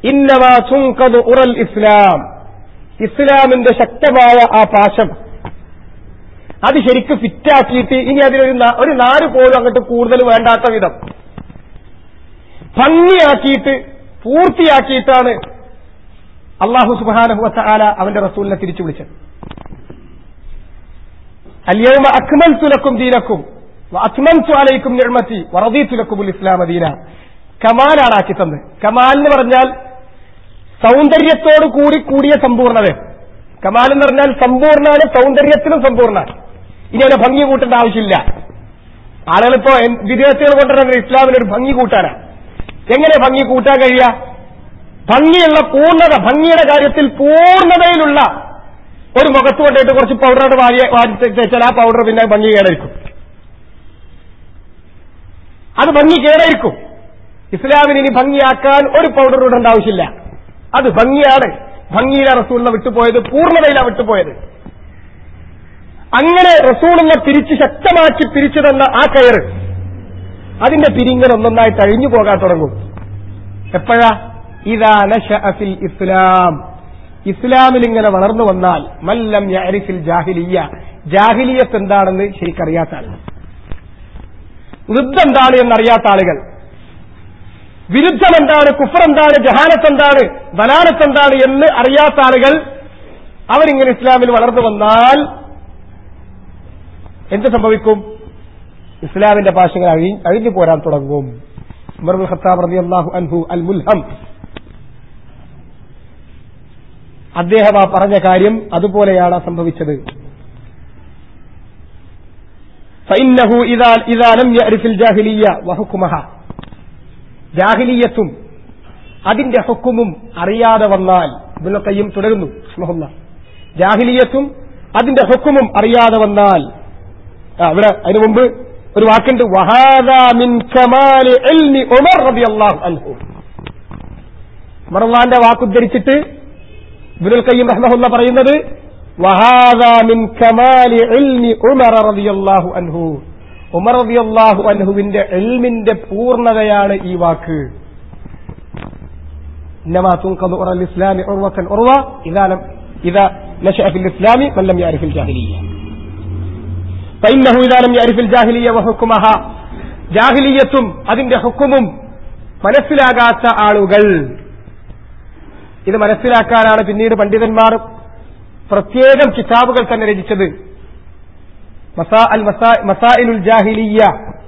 ഇന്നമാ ചുങ്കത് ഉറൽ ഇസ്ലാം ഇസ്ലാമിന്റെ ശക്തമായ ആ പാശം അത് ശരിക്ക് ഫിറ്റാക്കിയിട്ട് ഇനി അതിനൊരു ന- ഒരു നാല് പോലും അങ്ങോട്ട് കൂടുതൽ വേണ്ടാത്ത വിധം ഭംഗിയാക്കിയിട്ട് പൂർത്തിയാക്കിയിട്ടാണ് അള്ളാഹു സുബാനഹുവത്ത ആല അവന്റെ റസൂലിനെ തിരിച്ചു വിളിച്ചത് അല്യവുമ അക്മൽ തുലക്കും ദീനക്കും അത്മൻതു അലൈക്കും നിർമ്മത്തി വറദീ തുലക്കുമുൽ ഇസ്ലാം ദീന കമാലാണ് ആക്കി തന്നത് കമാൽ എന്ന് പറഞ്ഞാൽ സൗന്ദര്യത്തോടു കൂടി കൂടിയ സമ്പൂർണ്ണത കമാൽ എന്ന് പറഞ്ഞാൽ സമ്പൂർണ്ണാണ് സൗന്ദര്യത്തിലും സമ്പൂർണ്ണ ഇനി അതിനെ ഭംഗി കൂട്ടേണ്ട ആവശ്യമില്ല ആളുകളിപ്പോ എൻ- വിദേശികൾ കൊണ്ടുവരുന്ന ഇസ്ലാമിനൊരു ഭംഗി കൂട്ടാനാണ് എങ്ങനെ ഭംഗി കൂട്ടാൻ കഴിയുക ഭംഗിയുള്ള പൂർണ്ണത ഭംഗിയുടെ കാര്യത്തിൽ പൂർണ്ണതയിലുള്ള ഒരു മുഖത്ത് കൊണ്ടിട്ട് കുറച്ച് പൗഡറോട് വാരി വാരി തേച്ചാൽ ആ പൗഡർ പിന്നെ ഭംഗി കേടായിരിക്കും അത് ഭംഗി കേടായിരിക്കും ഇസ്ലാമിന് ഇനി ഭംഗിയാക്കാൻ ഒരു പൗഡർ ഇടേണ്ട ആവശ്യമില്ല അത് ഭംഗിയാണ് ഭംഗിയിലെ റസൂലിനെ വിട്ടുപോയത് പൂർണ്ണതയിലാണ് വിട്ടുപോയത് അങ്ങനെ റസൂളിനെ പിരിച്ച് ശക്തമാക്കി പിരിച്ചു തന്ന ആ കയറ് അതിന്റെ പിരിങ്ങൽ ഒന്നൊന്നായിട്ട് അഴിഞ്ഞു പോകാൻ തുടങ്ങും എപ്പോഴാ ഇതാ നശഅഫിൽ ഇസ്ലാം ഇസ്ലാമിൽ ഇങ്ങനെ വളർന്നു വന്നാൽ മല്ലം യഅരിഫിൽ ജാഹിലിയ ജാഹിലിയത്ത് എന്താണെന്ന് ശരിക്കറിയാത്ത ആളുകൾ വൃദ്ധ എന്താണ് എന്നറിയാത്ത ആളുകൾ വിരുദ്ധം എന്താണ് കുഫർ എന്താണ് ജഹാനത്ത് എന്താണ് ബലാനത്ത് എന്താണ് എന്ന് അറിയാത്ത ആളുകൾ അവരിങ്ങനെ ഇസ്ലാമിൽ വളർന്നു വന്നാൽ എന്ത് സംഭവിക്കും ഇസ്ലാമിന്റെ ഭാഷകൾ അഴി അഴിഞ്ഞു പോരാൻ തുടങ്ങും ഉമറുൽ ഖത്താബ് റളിയല്ലാഹു അൻഹു അൽ മുൽഹം അദ്ദേഹം ആ പറഞ്ഞ കാര്യം അതുപോലെയാണ് സംഭവിച്ചത് فإنه إذا إذا لم يعرف الجاهلية وحكمها ജാഹിലിയത്തും അതിന്റെ ഹുക്കുമും അറിയാതെ വന്നാൽ ഇബ്നുൽ ഖയ്യിം തുടരുന്നു റഹ്മഹുല്ലാ ജാഹിലിയത്തും അതിന്റെ ഹുക്കുമും അറിയാതെ വന്നാൽ ആ, ഇവിടെ അതിനു മുമ്പ് ഒരു വാക്കുണ്ട് വഹാദാ മിൻ കമാലി ഇൽമി ഉമർ റളിയല്ലാഹു അൻഹു ഉമർവാന്റെ വാക്കുദ്ധരിച്ചിട്ട് ഇബ്നുൽ ഖയ്യിം റഹ്മഹുല്ല പറയുന്നത് വഹാദാ മിൻ കമാലി ഇൽമി ഉമർ റളിയല്ലാഹു അൻഹു ഉമർ റളിയല്ലാഹു അൻഹുവിന്റെ ഇൽമിന്റെ പൂർണ്ണതയാണ് ഈ വാക്ക് إنما تنقض أرى الإسلام عروة عروة إذا لم إذا نشأ في الإسلام من لم يعرف الجاهلية فإنه إذا لم يعرف الجاهلية وحكمها ജാഹിലിയത്തും അതിന്റെ ഹുക്കുമും മനസ്സിലാകാത്ത ആളുകൾ ഇത് മനസ്സിലാക്കാനാണ് പിന്നീട് പണ്ഡിതന്മാർ പ്രത്യേകം കിതാബുകൾ തന്നെ രചിച്ചത് മസാ അൽ മസാ- മസായിലുൽ ജാഹിലിയ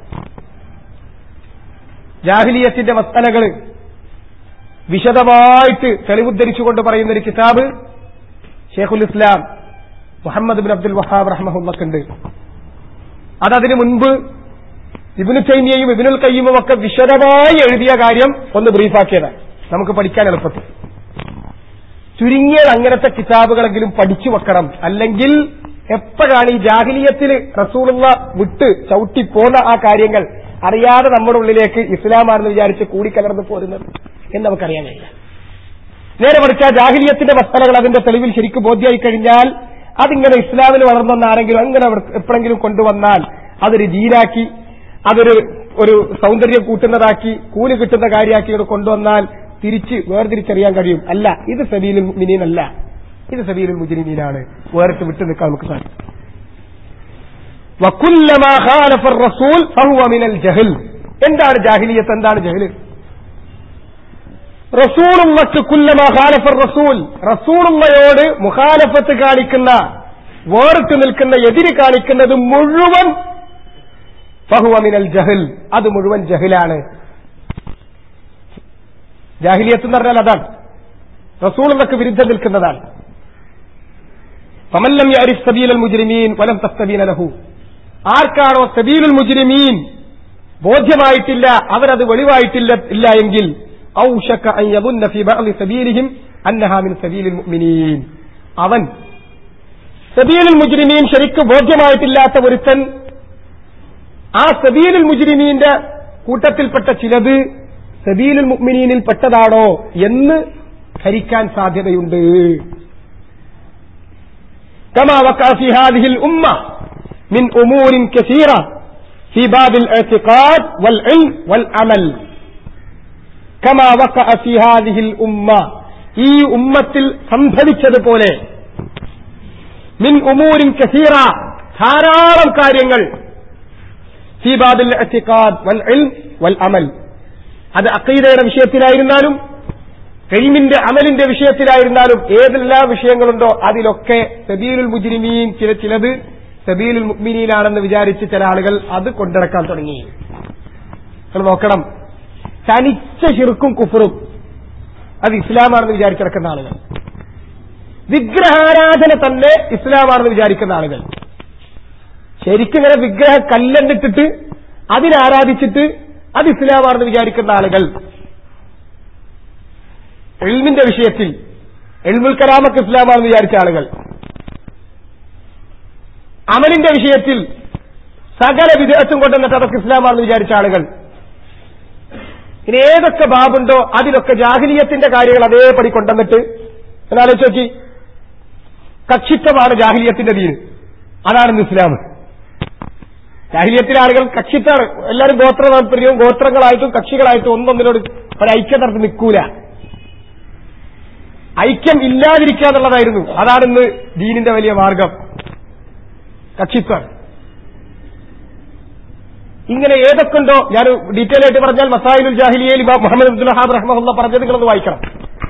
ജാഹിലിയത്തിന്റെ മസലകൾ വിശദമായിട്ട് തെളിവുദ്ധരിച്ചുകൊണ്ട് പറയുന്ന ഒരു കിതാബ് ഷേഖുൽ ഇസ്ലാം മുഹമ്മദ് ബിൻ അബ്ദുൽ വഹാബ് റഹ്മഹുല്ലക്കുണ്ട് അതതിനു മുൻപ് ഇബിനു ചൈനിയയും ഇബിനുൽ കയ്യുമും ഒക്കെ വിശദമായി എഴുതിയ കാര്യം ഒന്ന് ബ്രീഫാക്കിയതാണ് നമുക്ക് പഠിക്കാൻ എളുപ്പത്തിൽ ചുരുങ്ങിയത് അങ്ങനത്തെ കിതാബുകളെങ്കിലും പഠിച്ചു വെക്കണം അല്ലെങ്കിൽ എപ്പോഴാണ് ഈ ജാഹിലിയത്തിൽ റസൂലുള്ള വിട്ട് ചവിട്ടി പോന്ന ആ കാര്യങ്ങൾ അറിയാതെ നമ്മുടെ ഉള്ളിലേക്ക് ഇസ്ലാമാണെന്ന് വിചാരിച്ച് കൂടിക്കലർന്ന് പോരുന്നത് എന്ന് നമുക്കറിയാൻ കഴിയില്ല നേരെ മറിച്ച് ആ ജാഹിലിയത്തിന്റെ വസ്തലകൾ അതിന്റെ തെളിവിൽ ശരിക്കും ബോധ്യമായി കഴിഞ്ഞാൽ അതിങ്ങനെ ഇസ്ലാമിൽ വളർന്നെന്ന ആരെങ്കിലും അങ്ങനെ അവർ എപ്പോഴെങ്കിലും കൊണ്ടുവന്നാൽ അതൊരു ജീരാക്കി അതൊരു ഒരു സൗന്ദര്യം കൂട്ടുന്നതാക്കി കൂലി കിട്ടുന്ന കാര്യമാക്കി ഇവിടെ കൊണ്ടുവന്നാൽ തിരിച്ച് വേർതിരിച്ചറിയാൻ കഴിയും അല്ല ഇത് സബീലുൽ മുഅ്മിനീനല്ല ഇത് സബീലുൽ മുജ്രിമീനാണ് വേറിട്ട് വിട്ടു നിൽക്കാൻ നമുക്ക് സാധിക്കും വക്കുല്ലമാ ഖാലഫ റസൂൽ ഫഹുവ മിനൽ ജഹൽ എന്താണ് ജാഹിലിയത്ത് എന്താണ് ജഹല് റസൂളുമ്മക്ക് കുല്ലമാ ഖാലഫ റസൂൽ റസൂളുമ്മയോട് മുഖാലഫത്ത് കാണിക്കുന്ന വേറിട്ട് നിൽക്കുന്ന എതിര് കാണിക്കുന്നത് മുഴുവൻ ഫഹുവ മിനൽ ജഹൽ അത് മുഴുവൻ ജഹിലാണ് ജാഹിലിയത്ത് എന്ന് പറഞ്ഞാൽ അതാണ് റസൂളുമ്മക്ക് വിരുദ്ധം നിൽക്കുന്നതാണ് ഫമല്ലം യഅരിഫ് സബീലൽ മുജ്രിമീൻ വലം തസ്തബീന ലഹു ആർക്കാണോ സബീലുൽ മുജ്രിമീൻ ബോധ്യമായിട്ടില്ല അവരത് വെളിവായിട്ടില്ല ഇല്ല എങ്കിൽ ഔഷക അൻ യദുന്ന ഫീ ബഅദി സബീലിഹിം അന്നഹാ മിൻ സബീലിൽ മുഅ്മിനീൻ അവൻ സബീലുൽ മുജ്രിമീൻ ശരിക്ക് ബോധ്യമായിട്ടില്ലാത്ത ഒരുത്തൻ ആ സബീലുൽ മുജ്രിമീന്റെ കൂട്ടത്തിൽപ്പെട്ട ചിലത് സബീലുൽ മുഅ്മിനീനിൽ പെട്ടതാണോ എന്ന് ധരിക്കാൻ സാധ്യതയുണ്ട് كما وقع في هذه الأمة من أمور كثيرة في باب الاعتقاد والعلم والعمل കമാ വഖഅ ഫീ ഹാദിഹിൽ ഉമ്മ ഈ ഉമ്മത്തിൽ സംഭവിച്ചതുപോലെ മിൻ ഉമൂരിൻ കസീറ ധാരാളം കാര്യങ്ങൾ ഫീ ബാബിൽ ഇഅ്തിഖാദ് വൽ ഇൽം വൽ അമൽ അത് അഖീദയുടെ വിഷയത്തിലായിരുന്നാലും കഴിമിന്റെ അമലിന്റെ വിഷയത്തിലായിരുന്നാലും ഏതെല്ലാം വിഷയങ്ങളുണ്ടോ അതിലൊക്കെ സബീലുൽ മുജ്രിമീൻ ചില ചിലത് സബീലുൽ മുഅ്മിനീനാണെന്ന് വിചാരിച്ച് ചില ആളുകൾ അത് കൊണ്ടിറക്കാൻ തുടങ്ങി നിങ്ങൾ നോക്കണം തനിച്ച ശിർക്കും കുഫറും അത് ഇസ്ലാമാണെന്ന് വിചാരിച്ചിറക്കുന്ന ആളുകൾ വിഗ്രഹാരാധന തന്നെ ഇസ്ലാമാണെന്ന് വിചാരിക്കുന്ന ആളുകൾ ശരിക്കും ഇങ്ങനെ വിഗ്രഹ കല്ലെന്നിട്ടിട്ട് അതിനാരാധിച്ചിട്ട് അത് ഇസ്ലാമാണെന്ന് വിചാരിക്കുന്ന ആളുകൾ എൽമിന്റെ വിഷയത്തിൽ എൽമുൽ കലാമക്ക് ഇസ്ലാമാണെന്ന് വിചാരിച്ച ആളുകൾ അമലിന്റെ വിഷയത്തിൽ സകല വിദേഹത്തും കൊണ്ടുവന്നിട്ട് അതൊക്കെ ഇസ്ലാമാണെന്ന് വിചാരിച്ച ആളുകൾ ഇനി ഏതൊക്കെ ബാബുണ്ടോ അതിലൊക്കെ ജാഹിലിയത്തിന്റെ കാര്യങ്ങൾ അതേപടി കൊണ്ടുവന്നിട്ട് എന്നാലോചിച്ച് നോക്കി കക്ഷിത്വമാണ് ജാഹിലിയത്തിന്റെ ദീന് അതാണ് ഇസ്ലാം ജാഹിലിയത്തിലെ ആളുകൾ കക്ഷിത്വമാണ് എല്ലാവരും ഗോത്ര താല്പര്യവും ഗോത്രങ്ങളായിട്ടും കക്ഷികളായിട്ടും ഒന്നൊന്നിനോട് ഒരു ഐക്യം നടത്തി നിൽക്കൂല ഐക്യം ഇല്ലാതിരിക്കുക എന്നുള്ളതായിരുന്നു അതാണ് ഇന്ന് ദീനിന്റെ വലിയ മാർഗം കക്ഷിത്വം ഇങ്ങനെ ഏതൊക്കെ ഉണ്ടോ ഞാൻ ഡീറ്റെയിൽ ആയിട്ട് പറഞ്ഞാൽ മസായിലുൽ ജാഹിലിയയിൽ ഇമാം മുഹമ്മദ് അബ്ദുൽ ഹാബ് റഹ്മുള്ള പറഞ്ഞത് നിങ്ങളൊന്ന് വായിക്കണം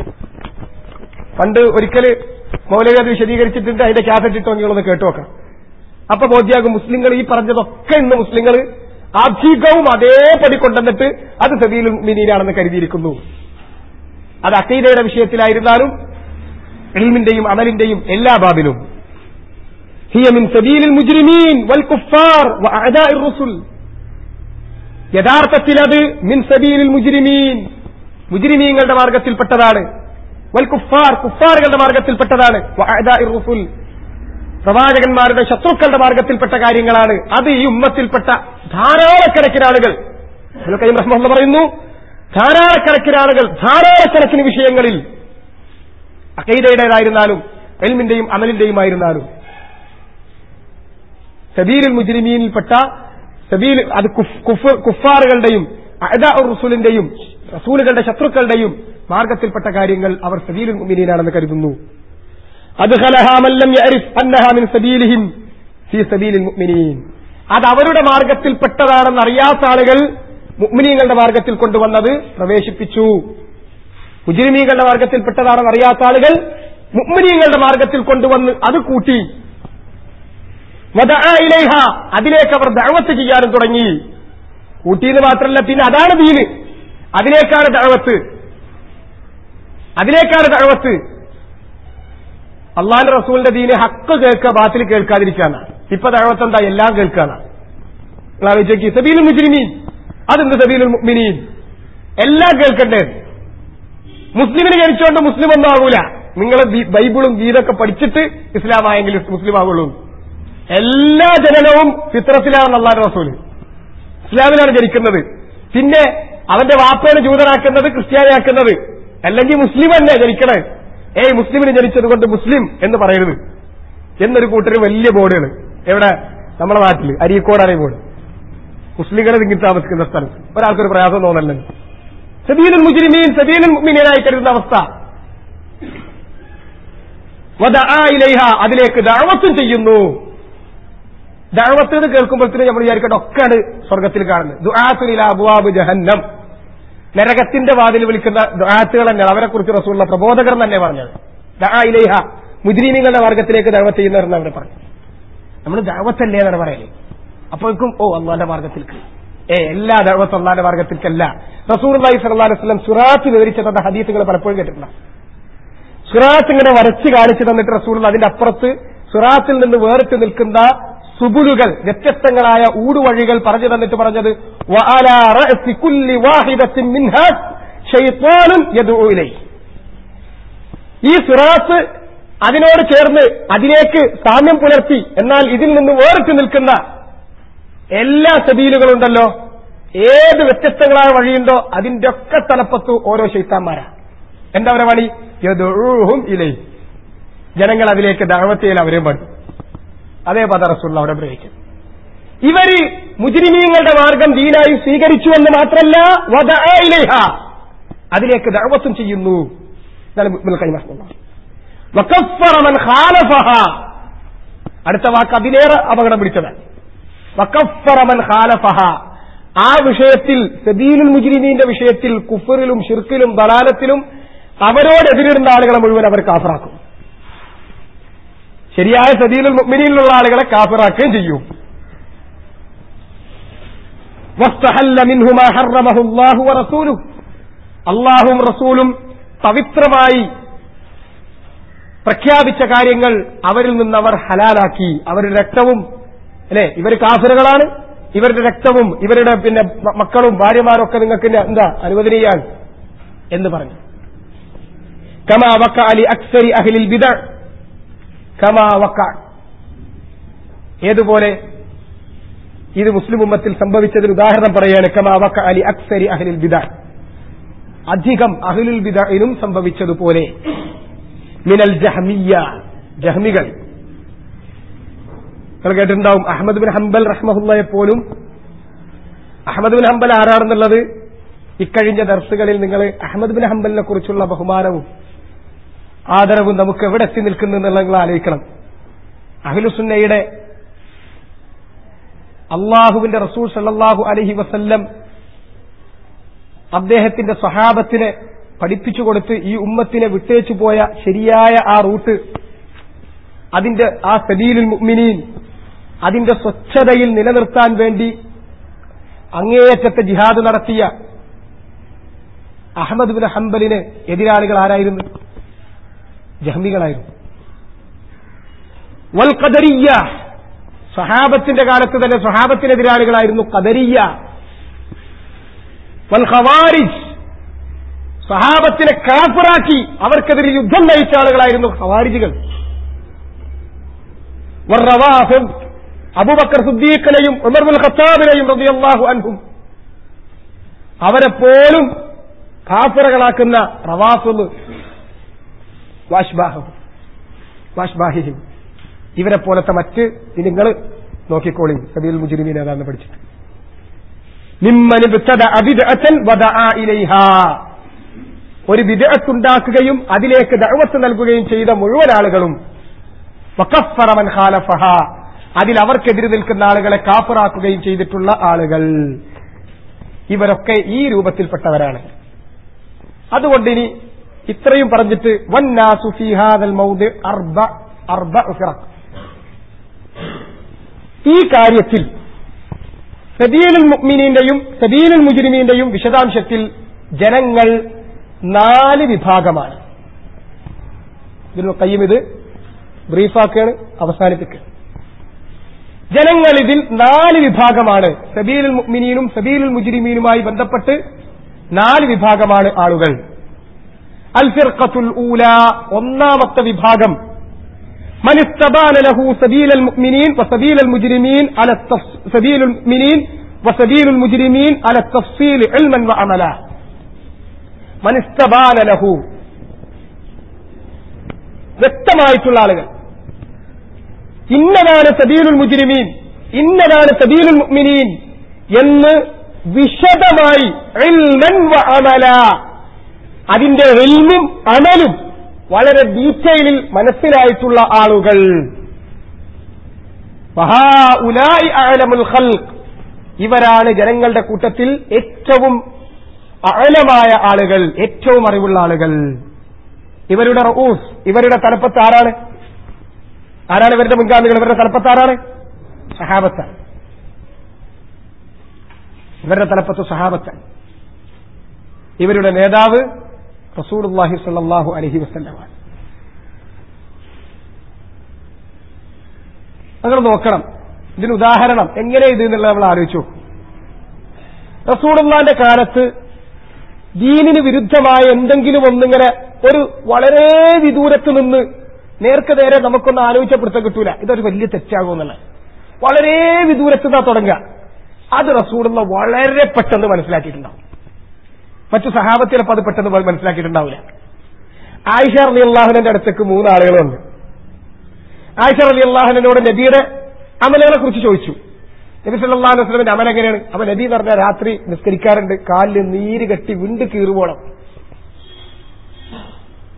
പണ്ട് ഒരിക്കല് മൗലവി അത് വിശദീകരിച്ചിട്ടുണ്ട് അതിന്റെ ക്യാസറ്റ് ഇട്ടോ നിങ്ങളൊന്ന് കേട്ടു നോക്കണം അപ്പൊ ബോധ്യാകും മുസ്ലിങ്ങൾ ഈ പറഞ്ഞതൊക്കെ ഇന്ന് മുസ്ലിങ്ങൾ ആധികവും അതേപടി കൊണ്ടുവന്നിട്ട് അത് സബീലുൽ മിനീനാണെന്ന് കരുതിയിരിക്കുന്നു അത് അക്കീദയുടെ വിഷയത്തിലായിരുന്നാലും ഇൽമിന്റെയും അമലിന്റെയും എല്ലാ ബാബിലും ഹിയ മിൻ സബീലിൽ മുജ്രിമീൻ വൽ കുഫാർ വഅദാഇർ റുസുൽ യഥാർത്ഥത്തിൽ അത് മിൻ സബീലിൽ മുജ്രിമീൻ മുജ്രിമീങ്ങളുടെ മാർഗത്തിൽപ്പെട്ടതാണ് വൽ കുഫാർ കുഫാറുകളുടെ മാർഗത്തിൽപ്പെട്ടതാണ് വഅദാഇർ റുസുൽ പ്രവാചകന്മാരുടെ ശത്രുക്കളുടെ മാർഗത്തിൽപ്പെട്ട കാര്യങ്ങളാണ് അത് ഈ ഉമ്മത്തിൽപ്പെട്ട ധാരാളക്കണക്കിന് ആളുകൾ കൈം റഹ്മുള്ള പറയുന്നു ധാരാളക്കണക്കിന് ആളുകൾ ധാരാളക്കണക്കിന് വിഷയങ്ങളിൽ അക്കൈദയുടേതായിരുന്നാലും എൽമിന്റെയും അമലിന്റെയും ആയിരുന്നാലും സബീലുൽ മുജ്രിമീനിൽപ്പെട്ട സബീൽ അത് കുഫ്- കുഫ്- കുഫാറുകളുടെയും അഅദാ റസൂലിന്റെയും റസൂലുകളുടെ ശത്രുക്കളുടെയും മാർഗത്തിൽപ്പെട്ട കാര്യങ്ങൾ അവർ സബീലുൽ മുഅ്മിനീനാണെന്ന് കരുതുന്നു അദ്ഖലഹാ മൻ ലം യഅരിഫ് അന്നഹാ മിൻ സബീലിഹിം ഫീ സബീലിൽ മുഅ്മിനീൻ അത് അവരുടെ മാർഗത്തിൽപ്പെട്ടതാണെന്ന് അറിയാത്ത ആളുകൾ മുഅ്മിനീങ്ങളുടെ മാർഗത്തിൽ കൊണ്ടുവന്നത് പ്രവേശിപ്പിച്ചു മുജ്രിമീങ്ങളുടെ മാർഗത്തിൽപ്പെട്ടതാണെന്ന് അറിയാത്ത ആളുകൾ മുഅ്മിനീങ്ങളുടെ മാർഗത്തിൽ കൊണ്ടുവന്ന് അത് കൂട്ടി വദഅ ഇലൈഹ അതിലേക്ക് അവർ ദഅവത്ത് ചെയ്യാനും തുടങ്ങി കൂട്ടിയെന്ന് മാത്രമല്ല പിന്നെ അതാണ് ദീന് അതിലേക്കാണ് ദഅവത്ത് അതിലേക്കാണ് ദഅവത്ത് അള്ളാന്റെ റസൂലിന്റെ ദീന് ഹക്ക് കേൾക്കുക ബാത്തിൽ കേൾക്കാതിരിക്കാണ് ഇപ്പൊ ദഅവത്ത് എന്താ എല്ലാം കേൾക്കാണ് ആലോചിക്കി സബീലുൽ മുജ്രിമീൻ അതെന്ത് സബീലുൽ മുഅ്മിനീൻ എല്ലാം കേൾക്കണ്ടേ മുസ്ലിമിന് ജനിച്ചുകൊണ്ട് മുസ്ലിം ഒന്നും ആകൂല നിങ്ങൾ ബൈബിളും ഗീതൊക്കെ പഠിച്ചിട്ട് ഇസ്ലാമായെങ്കിൽ മുസ്ലിം ആവുള്ളൂ എല്ലാ ജനനവും ഫിത്രത്തിലാണ് അള്ളാഹ് റസൂല് ഇസ്ലാമിലാണ് ജനിക്കുന്നത് പിന്നെ അവന്റെ വാപ്പയാണ് ജൂതനാക്കുന്നത് ക്രിസ്ത്യാനിയാക്കുന്നത് അല്ലെങ്കിൽ മുസ്ലിം തന്നെ ജനിക്കണേ ഏയ് മുസ്ലിമിന് ജനിച്ചത് കൊണ്ട് മുസ്ലിം എന്ന് പറയരുത് എന്നൊരു കൂട്ടര് വലിയ ബോർഡുകൾ എവിടെ നമ്മുടെ നാട്ടിൽ അരീക്കോട് ബോർഡ് മുസ്ലിങ്ങളെ തിങ്ങി താമസിക്കുന്ന സ്ഥലത്ത് ഒരാൾക്കൊരു പ്രയാസം തോന്നല്ലേ സബീലുൽ മുജ്രിമീൻ സബീലുൽ മുഅ്മിനീനായി കരുതുന്ന അവസ്ഥ വദആ ഇലൈഹ അതിലേക്ക് ദഅവത്തും ചെയ്യുന്നു ദഅവത്ത് എന്ന് കേൾക്കുമ്പോഴത്തേന് നമ്മൾ വിചാരിക്കേണ്ട ഒക്കെയാണ് സ്വർഗത്തിൽ കാണുന്നത് ദുആത്തുൽ അബ്വാബ് ജഹന്നം നരകത്തിന്റെ വാതിൽ വിളിക്കുന്ന ദുആത്തുകൾ തന്നെയാണ് അവരെ കുറിച്ച് റസൂലുള്ള പ്രബോധകർ തന്നെ പറഞ്ഞത് ദആ ഇലൈഹ മുജ്രീമിങ്ങളുടെ മാർഗത്തിലേക്ക് ദഅവത്ത് ചെയ്യുന്നവരെന്ന് അവരെ പറഞ്ഞു നമ്മൾ ദഅവത്തല്ലേ എന്നാണ് പറയല് അപ്പോഴേക്കും ഓ അള്ളാന്റെ മാർഗത്തിലേക്ക് ഏ എല്ലാ ദഅവത്ത് അള്ളാന്റെ മാർഗത്തിലേക്കല്ല റസൂർ അലൈഹി സ്വല്ലല്ലാഹു അലൈഹി വസല്ലം സുറാത്ത് വിവരിച്ച തന്ന ഹദീസുകൾ പലപ്പോഴും കേട്ടിട്ടുണ്ട് സുറാത്ത് ഇങ്ങനെ വരച്ച് കാണിച്ചു തന്നിട്ട് റസൂൽ അതിന്റെ അപ്പുറത്ത് സുറാത്തിൽ നിന്ന് വേറിട്ട് നിൽക്കുന്ന സുബുലുകൾ വ്യത്യസ്തങ്ങളായ ഊടുവഴികൾ പറഞ്ഞു തന്നിട്ട് പറഞ്ഞത് വഅലാ റഅസി കുല്ലി വാഹിദത്തിൻ മിൻഹാ ശൈത്വാനുൻ യദ്ഉ ഇലൈഹി ഈ സുറാത്ത് അതിനോട് ചേർന്ന് അതിലേക്ക് സാമ്യം പുലർത്തി എന്നാൽ ഇതിൽ നിന്ന് വേറിട്ട് നിൽക്കുന്ന എല്ലാ സബീലുകളുണ്ടല്ലോ ഏത് വ്യത്യസ്തങ്ങളായ വഴിയുണ്ടോ അതിന്റെ ഒക്കെ തലപ്പത്ത് ഓരോ ശൈത്താന്മാരാ എന്താ അവരെ പണി യദുഹും ഇലൈ ജനങ്ങൾ അതിലേക്ക് ദാവത്തയിൽ അവരെയും പണി അതേ പദ റസൂള്ള അവിടെ പ്രയോഗിക്കും ഇവര് മുജ്രിമീങ്ങളുടെ മാർഗം ദീനായി സ്വീകരിച്ചു എന്ന് മാത്രമല്ല വദഅ ഇലൈഹ അതിലേക്ക് ദഅവത്തും ചെയ്യുന്നു ഇതാണ് ഇബ്നുൽ ഖയ്യിം റഹിമഹുല്ലാഹ്. വകഫറ മൻ ഖാലഫഹ അടുത്ത വാക്ക് അതിലേറെ അപകടം പിടിച്ചതാണ് വകഫറ മൻ ഖാലഫഹ ആ വിഷയത്തിൽ സബീലുൽ മുജ്രിമീന്റെ വിഷയത്തിൽ കുഫറിലും ഷിർക്കിലും ദലാലത്തിലും അവരോടെതിരിടുന്ന ആളുകളെ മുഴുവൻ അവർ കാഫറാക്കും ശരിയായ സബീലുൽ മുഅ്മിനീനിലുള്ള ആളുകളെ കാഫറാക്കുകയും ചെയ്യും വസ്തഹല്ല മിൻഹു മാ ഹറമഹു അല്ലാഹു വറസൂലുഹു അള്ളാഹും റസൂലും പവിത്രമായി പ്രഖ്യാപിച്ച കാര്യങ്ങൾ അവരിൽ നിന്ന് അവർ ഹലാലാക്കി അവരുടെ രക്തവും അല്ലെ ഇവർ കാഫിറുകളാണ് ഇവരുടെ രക്തവും ഇവരുടെ പിന്നെ മ- മക്കളും ഭാര്യമാരും ഒക്കെ നിങ്ങൾക്ക് എന്താ അനുവദനീയാണ് എന്ന് പറഞ്ഞു കമാ വക്ക അലി അക്സരി അഹ്ലിൽ ബിദ കമാ വക്ക ഏതുപോലെ ഇത് മുസ്ലിം ഉമ്മത്തിൽ സംഭവിച്ചതിന് ഉദാഹരണം പറയാണ് കമാ വക്ക അലി അക്സരി അഹ്ലിൽ ബിദ അധികം അഹ്ലുൽ ബിദഇനും സംഭവിച്ചതുപോലെ മിനൽ ജഹമിയ ജഹ്മികൾ നിങ്ങൾ കേട്ടിട്ടുണ്ടാവും അഹമ്മദ് ബിൻ ഹംബൽ റഹ്മഹുല്ലയെ പോലും അഹമ്മദ് ബിൻ ഹംബൽ ആരാണെന്നുള്ളത് ഇക്കഴിഞ്ഞ ദർസുകളിൽ നിങ്ങൾ അഹമ്മദ് ബിൻ ഹംബലിനെ കുറിച്ചുള്ള ബഹുമാനവും ആദരവും നമുക്ക് എവിടെ എത്തി നിൽക്കുന്നു എന്നുള്ളത് നിങ്ങൾ ആലോചിക്കണം അഹ്ലുസുന്നയുടെ അള്ളാഹുവിന്റെ റസൂൽ സല്ലല്ലാഹു അലൈഹി വസല്ലം അദ്ദേഹത്തിന്റെ സ്വഹാബത്തിനെ പഠിപ്പിച്ചു കൊടുത്ത് ഈ ഉമ്മത്തിനെ വിട്ടേച്ചു പോയ ശരിയായ ആ റൂട്ട് അതിന്റെ ആ സബീലുൽ മുഅ്മിനീൻ അതിന്റെ സ്വച്ഛതയിൽ നിലനിർത്താൻ വേണ്ടി അങ്ങേയറ്റത്തെ ജിഹാദ് നടത്തിയ അഹമ്മദ് ബിൻ ഹംബലിന് എതിരാളികൾ ആരായിരുന്നു ജഹ്മികളായിരുന്നു വൽ ഖദരിയ സ്വഹാബത്തിന്റെ കാലത്ത് തന്നെ സ്വഹാബത്തിനെതിരാളികളായിരുന്നു ഖദരിയ വൽ ഖവാരിജ് സഹാബത്തിനെ കാഫറാക്കി അവർക്കെതിരെ യുദ്ധം നയിച്ച ആളുകളായിരുന്നു ഖവാരിജുകൾ വറവാഫിദ് അബൂബക്കർ സുദ്ദീഖിനെയും ഉമർബുൽ ഖത്താബിനെയും റളിയല്ലാഹു അൻഹും അവരെ പോലും കാഫിറകളാക്കുന്ന റവാഫിദ് വാഷ്ബാഹു വാഷ്ബാഹിഹിം ഇവരെ പോലത്തെ മറ്റ് നിങ്ങൾ നോക്കിക്കോളി സബീൽ മുജരിമീൻ ഏതാണെന്ന് പഠിച്ചിട്ട് മിമ്മൻ ഇബ്തദഅ ബിദ്അത്തൻ വദഅ ഇലൈഹാ ഒരു വിദഗ്ധത്തുണ്ടാക്കുകയും അതിലേക്ക് ദഅവത്ത് നൽകുകയും ചെയ്ത മുഴുവൻ ആളുകളും വക്കഫറ മൻ ഖാലഫഹ അതിൽ അവർക്കെതിരെ നിൽക്കുന്ന ആളുകളെ കാഫറാക്കുകയും ചെയ്തിട്ടുള്ള ആളുകൾ ഇവരൊക്കെ ഈ രൂപത്തിൽപ്പെട്ടവരാണ് അതുകൊണ്ട് ഇനി ഇത്രയും പറഞ്ഞിട്ട് വന്നാസു ഫീ ഹാദൽ മൗദി അർബ അർബ ഫിറഖ് ഈ കാര്യത്തിൽ സബീലുൽ മുഅ്മിനീന്റെയും സബീലുൽ മുജ്രിമീന്റെയും വിശദാംശത്തിൽ ജനങ്ങൾ നാല് വിഭാഗമാണ് ഇതിന് കയ്യും ഇത് ബ്രീഫാക്കുകയാണ് അവസാനിപ്പിക്കുക ജനങ്ങൾ ഇതിൽ നാല് വിഭാഗമാണ് സബീലുൽ മുഅ്മിനീനും സബീലുൽ മുജ്രിമീനുമായി ബന്ധപ്പെട്ട് നാല് വിഭാഗമാണ് ആളുകൾ അൽ ഫിർഖത്തുൽ ഊല ഒന്നാമത്തെ വിഭാഗം من استبان له سبيل المؤمنين وسبيل المجرمين على التف... سبيل المؤمنين وسبيل المجرمين على التفصيل علما وعملا من استبان له വ്യക്തമായിട്ടുള്ള ആളുകൾ ഇന്നതാണ് സബീലുൽ മുജ്രിമീൻ ഇന്നതാണ് സബീലുൽ മുഅ്മിനീൻ എന്ന് വിശദമായി ഇൽമൻ വ അമല അതിന്റെ ഇൽമും അമലും വളരെ ഡീറ്റെയിലിൽ മനസ്സിലായിട്ടുള്ള ആളുകൾ വഹാഉലായി അഅലമുൽ ഖൽഖ് ഇവരാണ് ജനങ്ങളുടെ കൂട്ടത്തിൽ ഏറ്റവും അഴലമായ ആളുകൾ ഏറ്റവും അറിവുള്ള ആളുകൾ ഇവരുടെ റഊസ് ഇവരുടെ തലപ്പത്ത് ആരാണ് ആരാണ് ഇവരുടെ മുൻഗാമികൾ ഇവരുടെ തലപ്പത്ത് ആരാണ് സഹാബത്താണ് ഇവരുടെ തലപ്പത്ത് സഹാബത്താണ് ഇവരുടെ നേതാവ് റസൂലുള്ളാഹി സ്വല്ലല്ലാഹു അലൈഹി വസല്ലമാണ് നിങ്ങൾ നോക്കണം ഇതിന് ഉദാഹരണം എങ്ങനെ ഇത് എന്നുള്ളത് നമ്മൾ ആലോചിച്ചു റസൂലുള്ളാന്റെ കാലത്ത് ദീനിന് വിരുദ്ധമായ എന്തെങ്കിലും ഒന്നിങ്ങനെ ഒരു വളരെ വിദൂരത്ത് നിന്ന് നേർക്ക് നേരെ നമുക്കൊന്ന് ആലോചിച്ച പിടുത്തം കിട്ടൂല ഇതൊരു വലിയ തെറ്റാകുമെന്നുള്ളത് വളരെ വിദൂരത്ത് നിന്നാ തുടങ്ങുക അത് റസൂലുള്ള വളരെ പെട്ടെന്ന് മനസ്സിലാക്കിയിട്ടുണ്ടാവും മറ്റു സഹാബത്തിലപ്പോൾ അത് പെട്ടെന്ന് മനസ്സിലാക്കിയിട്ടുണ്ടാവില്ല ആയിഷ അലി അള്ളാഹുവിന്റെ അടുത്തേക്ക് മൂന്ന് ആളുകളുണ്ട് ആയിഷ അലി അള്ളാഹുവിനോട് നബിയുടെ അമലുകളെ കുറിച്ച് ചോദിച്ചു നബി സല്ലല്ലാഹു അലൈഹി വസല്ലമയുടെ അമൽ എങ്ങനെയാണ് അപ്പൊ നബി എന്ന് പറഞ്ഞാൽ രാത്രി നിസ്കരിക്കാറുണ്ട് കാലിൽ നീര് കെട്ടി വിണ്ട് കീറുവോളം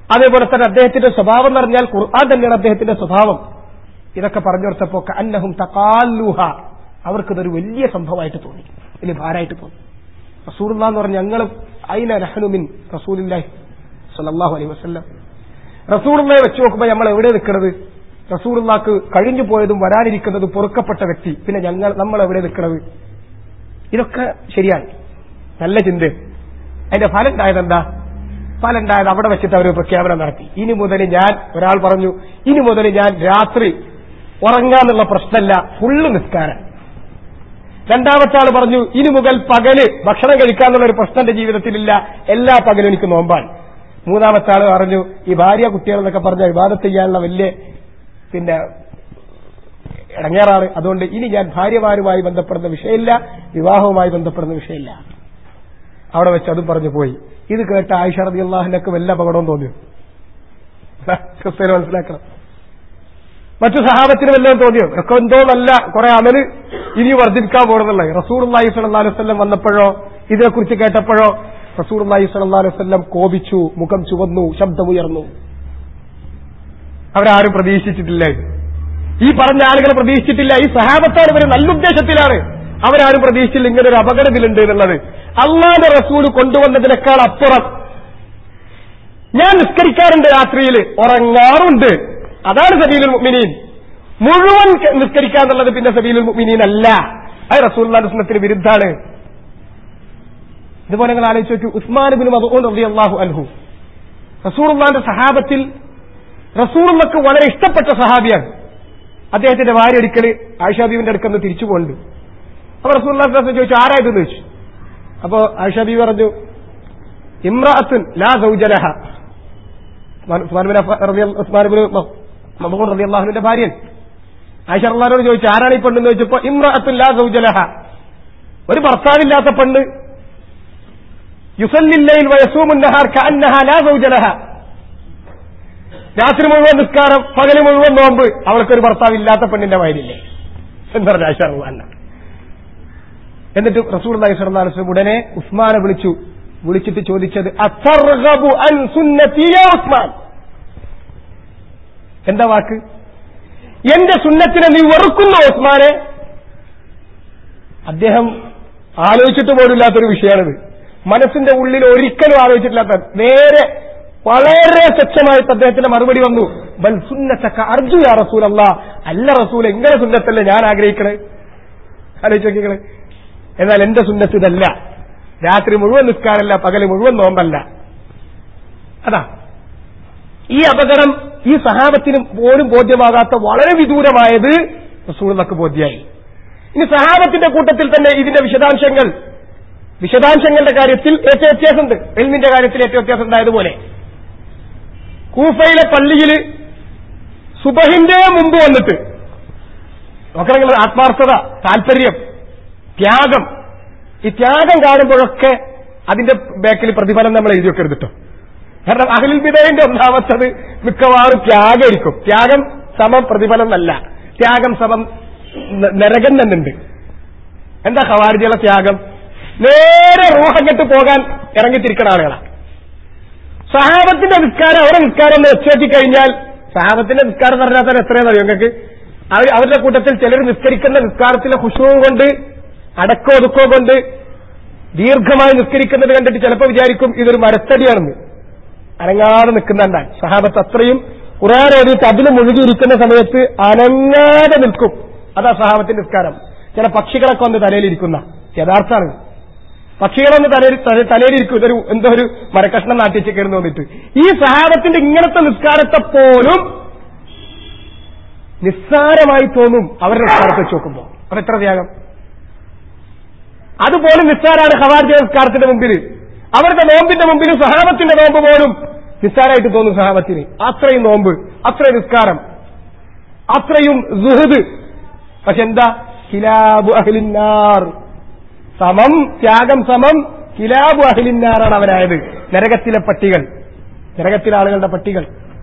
അതേപോലെ തന്നെ അദ്ദേഹത്തിന്റെ സ്വഭാവം എന്ന് പറഞ്ഞാൽ ഖുർആൻ തന്നെയാണ് അദ്ദേഹത്തിന്റെ സ്വഭാവം ഇതൊക്കെ പറഞ്ഞു കൊടുത്തപ്പോ അന്നഹും തക്കാലൂഹ അവർക്കിതൊരു വലിയ സംഭവമായിട്ട് തോന്നി വലിയ ഭാരമായിട്ട് തോന്നി റസൂലുള്ള എന്ന് പറഞ്ഞ ഞങ്ങൾ അയിന രഹനുമിൻ റസൂലില്ലാഹി സല്ലല്ലാഹു അലൈഹി വസല്ലം റസൂലുള്ളയെ വെച്ച് നോക്കുമ്പോൾ നമ്മൾ എവിടെ നിൽക്കുന്നത് റസൂലുള്ളാക്ക് കഴിഞ്ഞു പോയതും വരാനിരിക്കുന്നതും പൊറുക്കപ്പെട്ട വ്യക്തി പിന്നെ ഞങ്ങൾ നമ്മൾ എവിടെ നിൽക്കുന്നത് ഇതൊക്കെ ശരിയാണ് നല്ല ചിന്ത അതിന്റെ ഫലം ഉണ്ടായത് എന്താ ഫലം ഉണ്ടായത് അവിടെ വെച്ചിട്ട് അവർ പ്രഖ്യാപനം നടത്തി ഇനി മുതൽ ഞാൻ ഒരാൾ പറഞ്ഞു ഇനി മുതൽ ഞാൻ രാത്രി ഉറങ്ങാന്നുള്ള പ്രശ്നമല്ല ഫുള്ള് നിസ്കാരം രണ്ടാമത്തെ ആൾ പറഞ്ഞു ഇനി മുതൽ പകല് ഭക്ഷണം കഴിക്കാന്നുള്ള ഒരു പ്രശ്നം എന്റെ ജീവിതത്തിലില്ല എല്ലാ പകലും എനിക്ക് നോമ്പാണ് മൂന്നാമത്തെ ആൾ പറഞ്ഞു ഈ ഭാര്യ കുട്ടികളെന്നൊക്കെ പറഞ്ഞ വിവാദത്ത് ചെയ്യാനുള്ള വലിയ പിന്നെ ഇടങ്ങേറാണ് അതുകൊണ്ട് ഇനി ഞാൻ ഭാര്യമാരുമായി ബന്ധപ്പെടുന്ന വിഷയമില്ല വിവാഹവുമായി ബന്ധപ്പെടുന്ന വിഷയമില്ല അവിടെ വെച്ച് അതും പറഞ്ഞു പോയി ഇത് കേട്ട ആയിഷ റതി അള്ളാഹിനൊക്കെ വല്ല അപകടവും തോന്നിയോ ക്രിസ്ത്യനെ മനസ്സിലാക്കണം മറ്റു സഹാബത്തിന് വല്ലതും തോന്നിയോ ഒക്കെ എന്തോ നല്ല കുറെ അമല് ഇനി വർദ്ധിപ്പിക്കാൻ പോകണമെന്നുള്ള റസൂർ അള്ളാഹി സല്ലാ വസ്ല്ലം വന്നപ്പോഴോ ഇതിനെക്കുറിച്ച് കേട്ടപ്പോഴോ റസൂർ അള്ളാഹി സല്ലാ വസ്ല്ലം കോപിച്ചു മുഖം ചുവന്നു ശബ്ദമുയർന്നു അവരാരും പ്രതീക്ഷിച്ചിട്ടില്ല ഇത് ഈ പറഞ്ഞ ആളുകൾ പ്രതീക്ഷിച്ചിട്ടില്ല ഈ സഹാബത്താണ് ഇവര് നല്ല ഉദ്ദേശത്തിലാണ് അവരാരും പ്രതീക്ഷിച്ചില്ല ഇങ്ങനെ ഒരു അപകടത്തിലുണ്ട് എന്നുള്ളത് അള്ളാന്റെ റസൂല് കൊണ്ടുവന്നതിനേക്കാൾ അപ്പുറം ഞാൻ നിസ്കരിക്കാറുണ്ട് രാത്രിയിൽ ഉറങ്ങാറുണ്ട് അതാണ് സബീലുൽ മുഅ്മിനീൻ മുഴുവൻ നിസ്കരിക്കുക എന്നുള്ളത് പിന്നെ സബീലുൽ മുഅ്മിനീൻ അല്ല അത് റസൂലുള്ളാഹിന്റെ സുന്നത്തിന് വിരുദ്ധാണ് ഇതുപോലെ നിങ്ങൾ ആലോചിച്ച് നോക്കൂ ഉസ്മാൻ ബിൻ മദ്ഊൻ റളിയല്ലാഹു അൻഹു റസൂലുള്ളാഹിന്റെ സഹാബത്തിൽ റസൂലുള്ളക്ക് വളരെ ഇഷ്ടപ്പെട്ട സഹാബിയാണ് അദ്ദേഹത്തിന്റെ ഭാര്യ ഒരിക്കൽ ആയിഷാബീവിന്റെ അടുക്കന്ന് തിരിച്ചു പോകുന്നുണ്ട് അപ്പൊ റസൂലുള്ളാഹി ചോദിച്ചു ആരാ ഇതെന്ന് ചോദിച്ചു അപ്പോ ആയിഷാബീബി പറഞ്ഞു ഇമ്രാത്തുൻ ലാ സൗജലഹ മഹൂർ റബി അള്ളാഹുവിന്റെ ഭാര്യൻ ആയിഷ അള്ളാഹിനോട് ചോദിച്ചു ആരാണ് ഈ പെണ്ണെന്ന് ചോദിച്ചപ്പോ ഇമ്രാത്തുൻ ലാ സൗജലഹ ഒരു ഭർത്താവില്ലാത്ത പെണ്ണ് യുസല്ലില്ലയിൽ വയസൂമുന്നഹാർ കഅന്നഹ ലാ സൗജലഹ രാത്രി മുഴുവൻ നിസ്കാരം പകല് മുഴുവൻ നോമ്പ് അവൾക്കൊരു ഭർത്താവില്ലാത്ത പെണ്ണിന്റെ വയലില്ലേ എന്ന് പറഞ്ഞു ആയിഷ അള്ളാഹ് എന്നിട്ട് റസൂൽ അലൈഹി സ്വല്ലല്ലാഹു അലൈഹി വസല്ലം ഉടനെ ഉസ്മാനെ വിളിച്ചു വിളിച്ചിട്ട് ചോദിച്ചത് അത്തർഗബു അൻ സുന്നത്തി യാ ഉസ്മാൻ എന്താ വാക്ക് എന്റെ സുന്നത്തിനെ നീ വെറുക്കുന്നു ഉസ്മാനെ അദ്ദേഹം ആലോചിച്ചിട്ട് പോലുമില്ലാത്തൊരു വിഷയമാണിത് മനസ്സിന്റെ ഉള്ളിൽ ഒരിക്കലും ആലോചിച്ചിട്ടില്ലാത്ത നേരെ വളരെ സ്വച്ഛമായിട്ട് അദ്ദേഹത്തിന്റെ മറുപടി വന്നു ബൽ സുന്നത്തക്ക അർജു യാ റസൂൽ അല്ല അല്ല റസൂൽ എങ്ങനെ സുന്നത്തല്ലേ ഞാൻ ആഗ്രഹിക്കണേ ആലോചിച്ച് നോക്കിക്കള് എന്നാൽ എന്റെ സുന്നത്ത് ഇതല്ല രാത്രി മുഴുവൻ നിസ്കാരമല്ല പകല് മുഴുവൻ നോമ്പല്ല അതാ ഈ അപകടം ഈ സഹാബത്തിന് പോലും ബോധ്യമാകാത്ത വളരെ വിദൂരമായത് റസൂളിനൊക്കെ ബോധ്യമായി ഇനി സഹാബത്തിന്റെ കൂട്ടത്തിൽ തന്നെ ഇതിന്റെ വിശദാംശങ്ങൾ വിശദാംശങ്ങളുടെ കാര്യത്തിൽ ഏറ്റവും വ്യത്യാസമുണ്ട് എൽമിന്റെ കാര്യത്തിൽ ഏറ്റവും വ്യത്യാസം ഉണ്ടായതുപോലെ കൂഫയിലെ പള്ളിയിൽ സുബഹിന്റെ മുമ്പ് വന്നിട്ട് നോക്കണമെങ്കിൽ ആത്മാർത്ഥത താല്പര്യം ത്യാഗം ഈ ത്യാഗം കാണുമ്പോഴൊക്കെ അതിന്റെ ബാക്കിൽ പ്രതിഫലം നമ്മൾ എഴുതി വെക്കരുത് കേട്ടോ കാരണം അഖിൽ ബിദൈന്റെ ഒന്നാമത്തത് മിക്കവാറും ത്യാഗമായിരിക്കും ത്യാഗം സമം പ്രതിഫലം എന്നല്ല ത്യാഗം സമം ന- നരകം തന്നുണ്ട് എന്താ ഖവാരിജിയുടെ ത്യാഗം നേരെ റൂഹങ്ങട്ട് പോകാൻ ഇറങ്ങിത്തിരിക്കണ ആളുകളാണ് സഹാബത്തിന്റെ നിസ്കാരം അവരുടെ നിസ്കാരം ഒന്ന് വെച്ചേറ്റി കഴിഞ്ഞാൽ സഹാബത്തിന്റെ നിസ്കാരം എന്ന് പറഞ്ഞാൽ തന്നെ എത്രയെന്ന് അറിയോ നിങ്ങൾക്ക് അവർ അവരുടെ കൂട്ടത്തിൽ ചിലർ നിസ്കരിക്കുന്ന നിസ്കാരത്തിലെ ഹുഷവും കൊണ്ട് അടക്കോ ഒതുക്കോ കൊണ്ട് ദീർഘമായി നിസ്കരിക്കുന്നത് കണ്ടിട്ട് ചിലപ്പോൾ വിചാരിക്കും ഇതൊരു മരത്തടിയാണെന്ന് അനങ്ങാതെ നിൽക്കുന്നുണ്ടാൻ സഹാബത്ത് അത്രയും ഖുറാൻ ഓതിയിട്ട് അതിന് മുഴുകിയിരിക്കുന്ന സമയത്ത് അനങ്ങാതെ നിൽക്കും അതാ സഹാബത്തിന്റെ നിസ്കാരം ചില പക്ഷികളൊക്കെ വന്ന് തലയിലിരിക്കുന്ന യഥാർത്ഥാണ് പക്ഷികളൊന്ന് തലയിൽ തല- തലയിലിരിക്കും ഇതൊരു എന്തോ ഒരു മരക്കഷ്ണം നാട്ടിച്ച് കയറി തോന്നിട്ട് ഈ സഹാബത്തിന്റെ ഇങ്ങനത്തെ നിസ്കാരത്തെ പോലും നിസ്സാരമായി തോന്നും അവരുടെ നിസ്കാരത്തെ വെച്ച് നോക്കുമ്പോൾ അപ്പൊ എത്ര ത്യാഗം അതുപോലും നിസ്സാരാണ് ഹവാർജ നിസ്കാരത്തിന്റെ മുമ്പിൽ അവരുടെ നോമ്പിന്റെ മുമ്പിൽ സഹാബത്തിന്റെ നോമ്പ് പോലും നിസ്സാരായിട്ട് തോന്നും സഹാബത്തിന് അത്രയും നോമ്പ് അത്രയും നിസ്കാരം അത്രയും സുഹൃദ് പക്ഷെ എന്താ കിലാബു അഹ്ലിന്നാർ സമം ത്യാഗം സമം കിലാബു അഹ്ലിന്നാറാണ് അവരായത് നരകത്തിലെ പട്ടികൾ നരകത്തിലെ ആളുകളുടെ പട്ടികൾ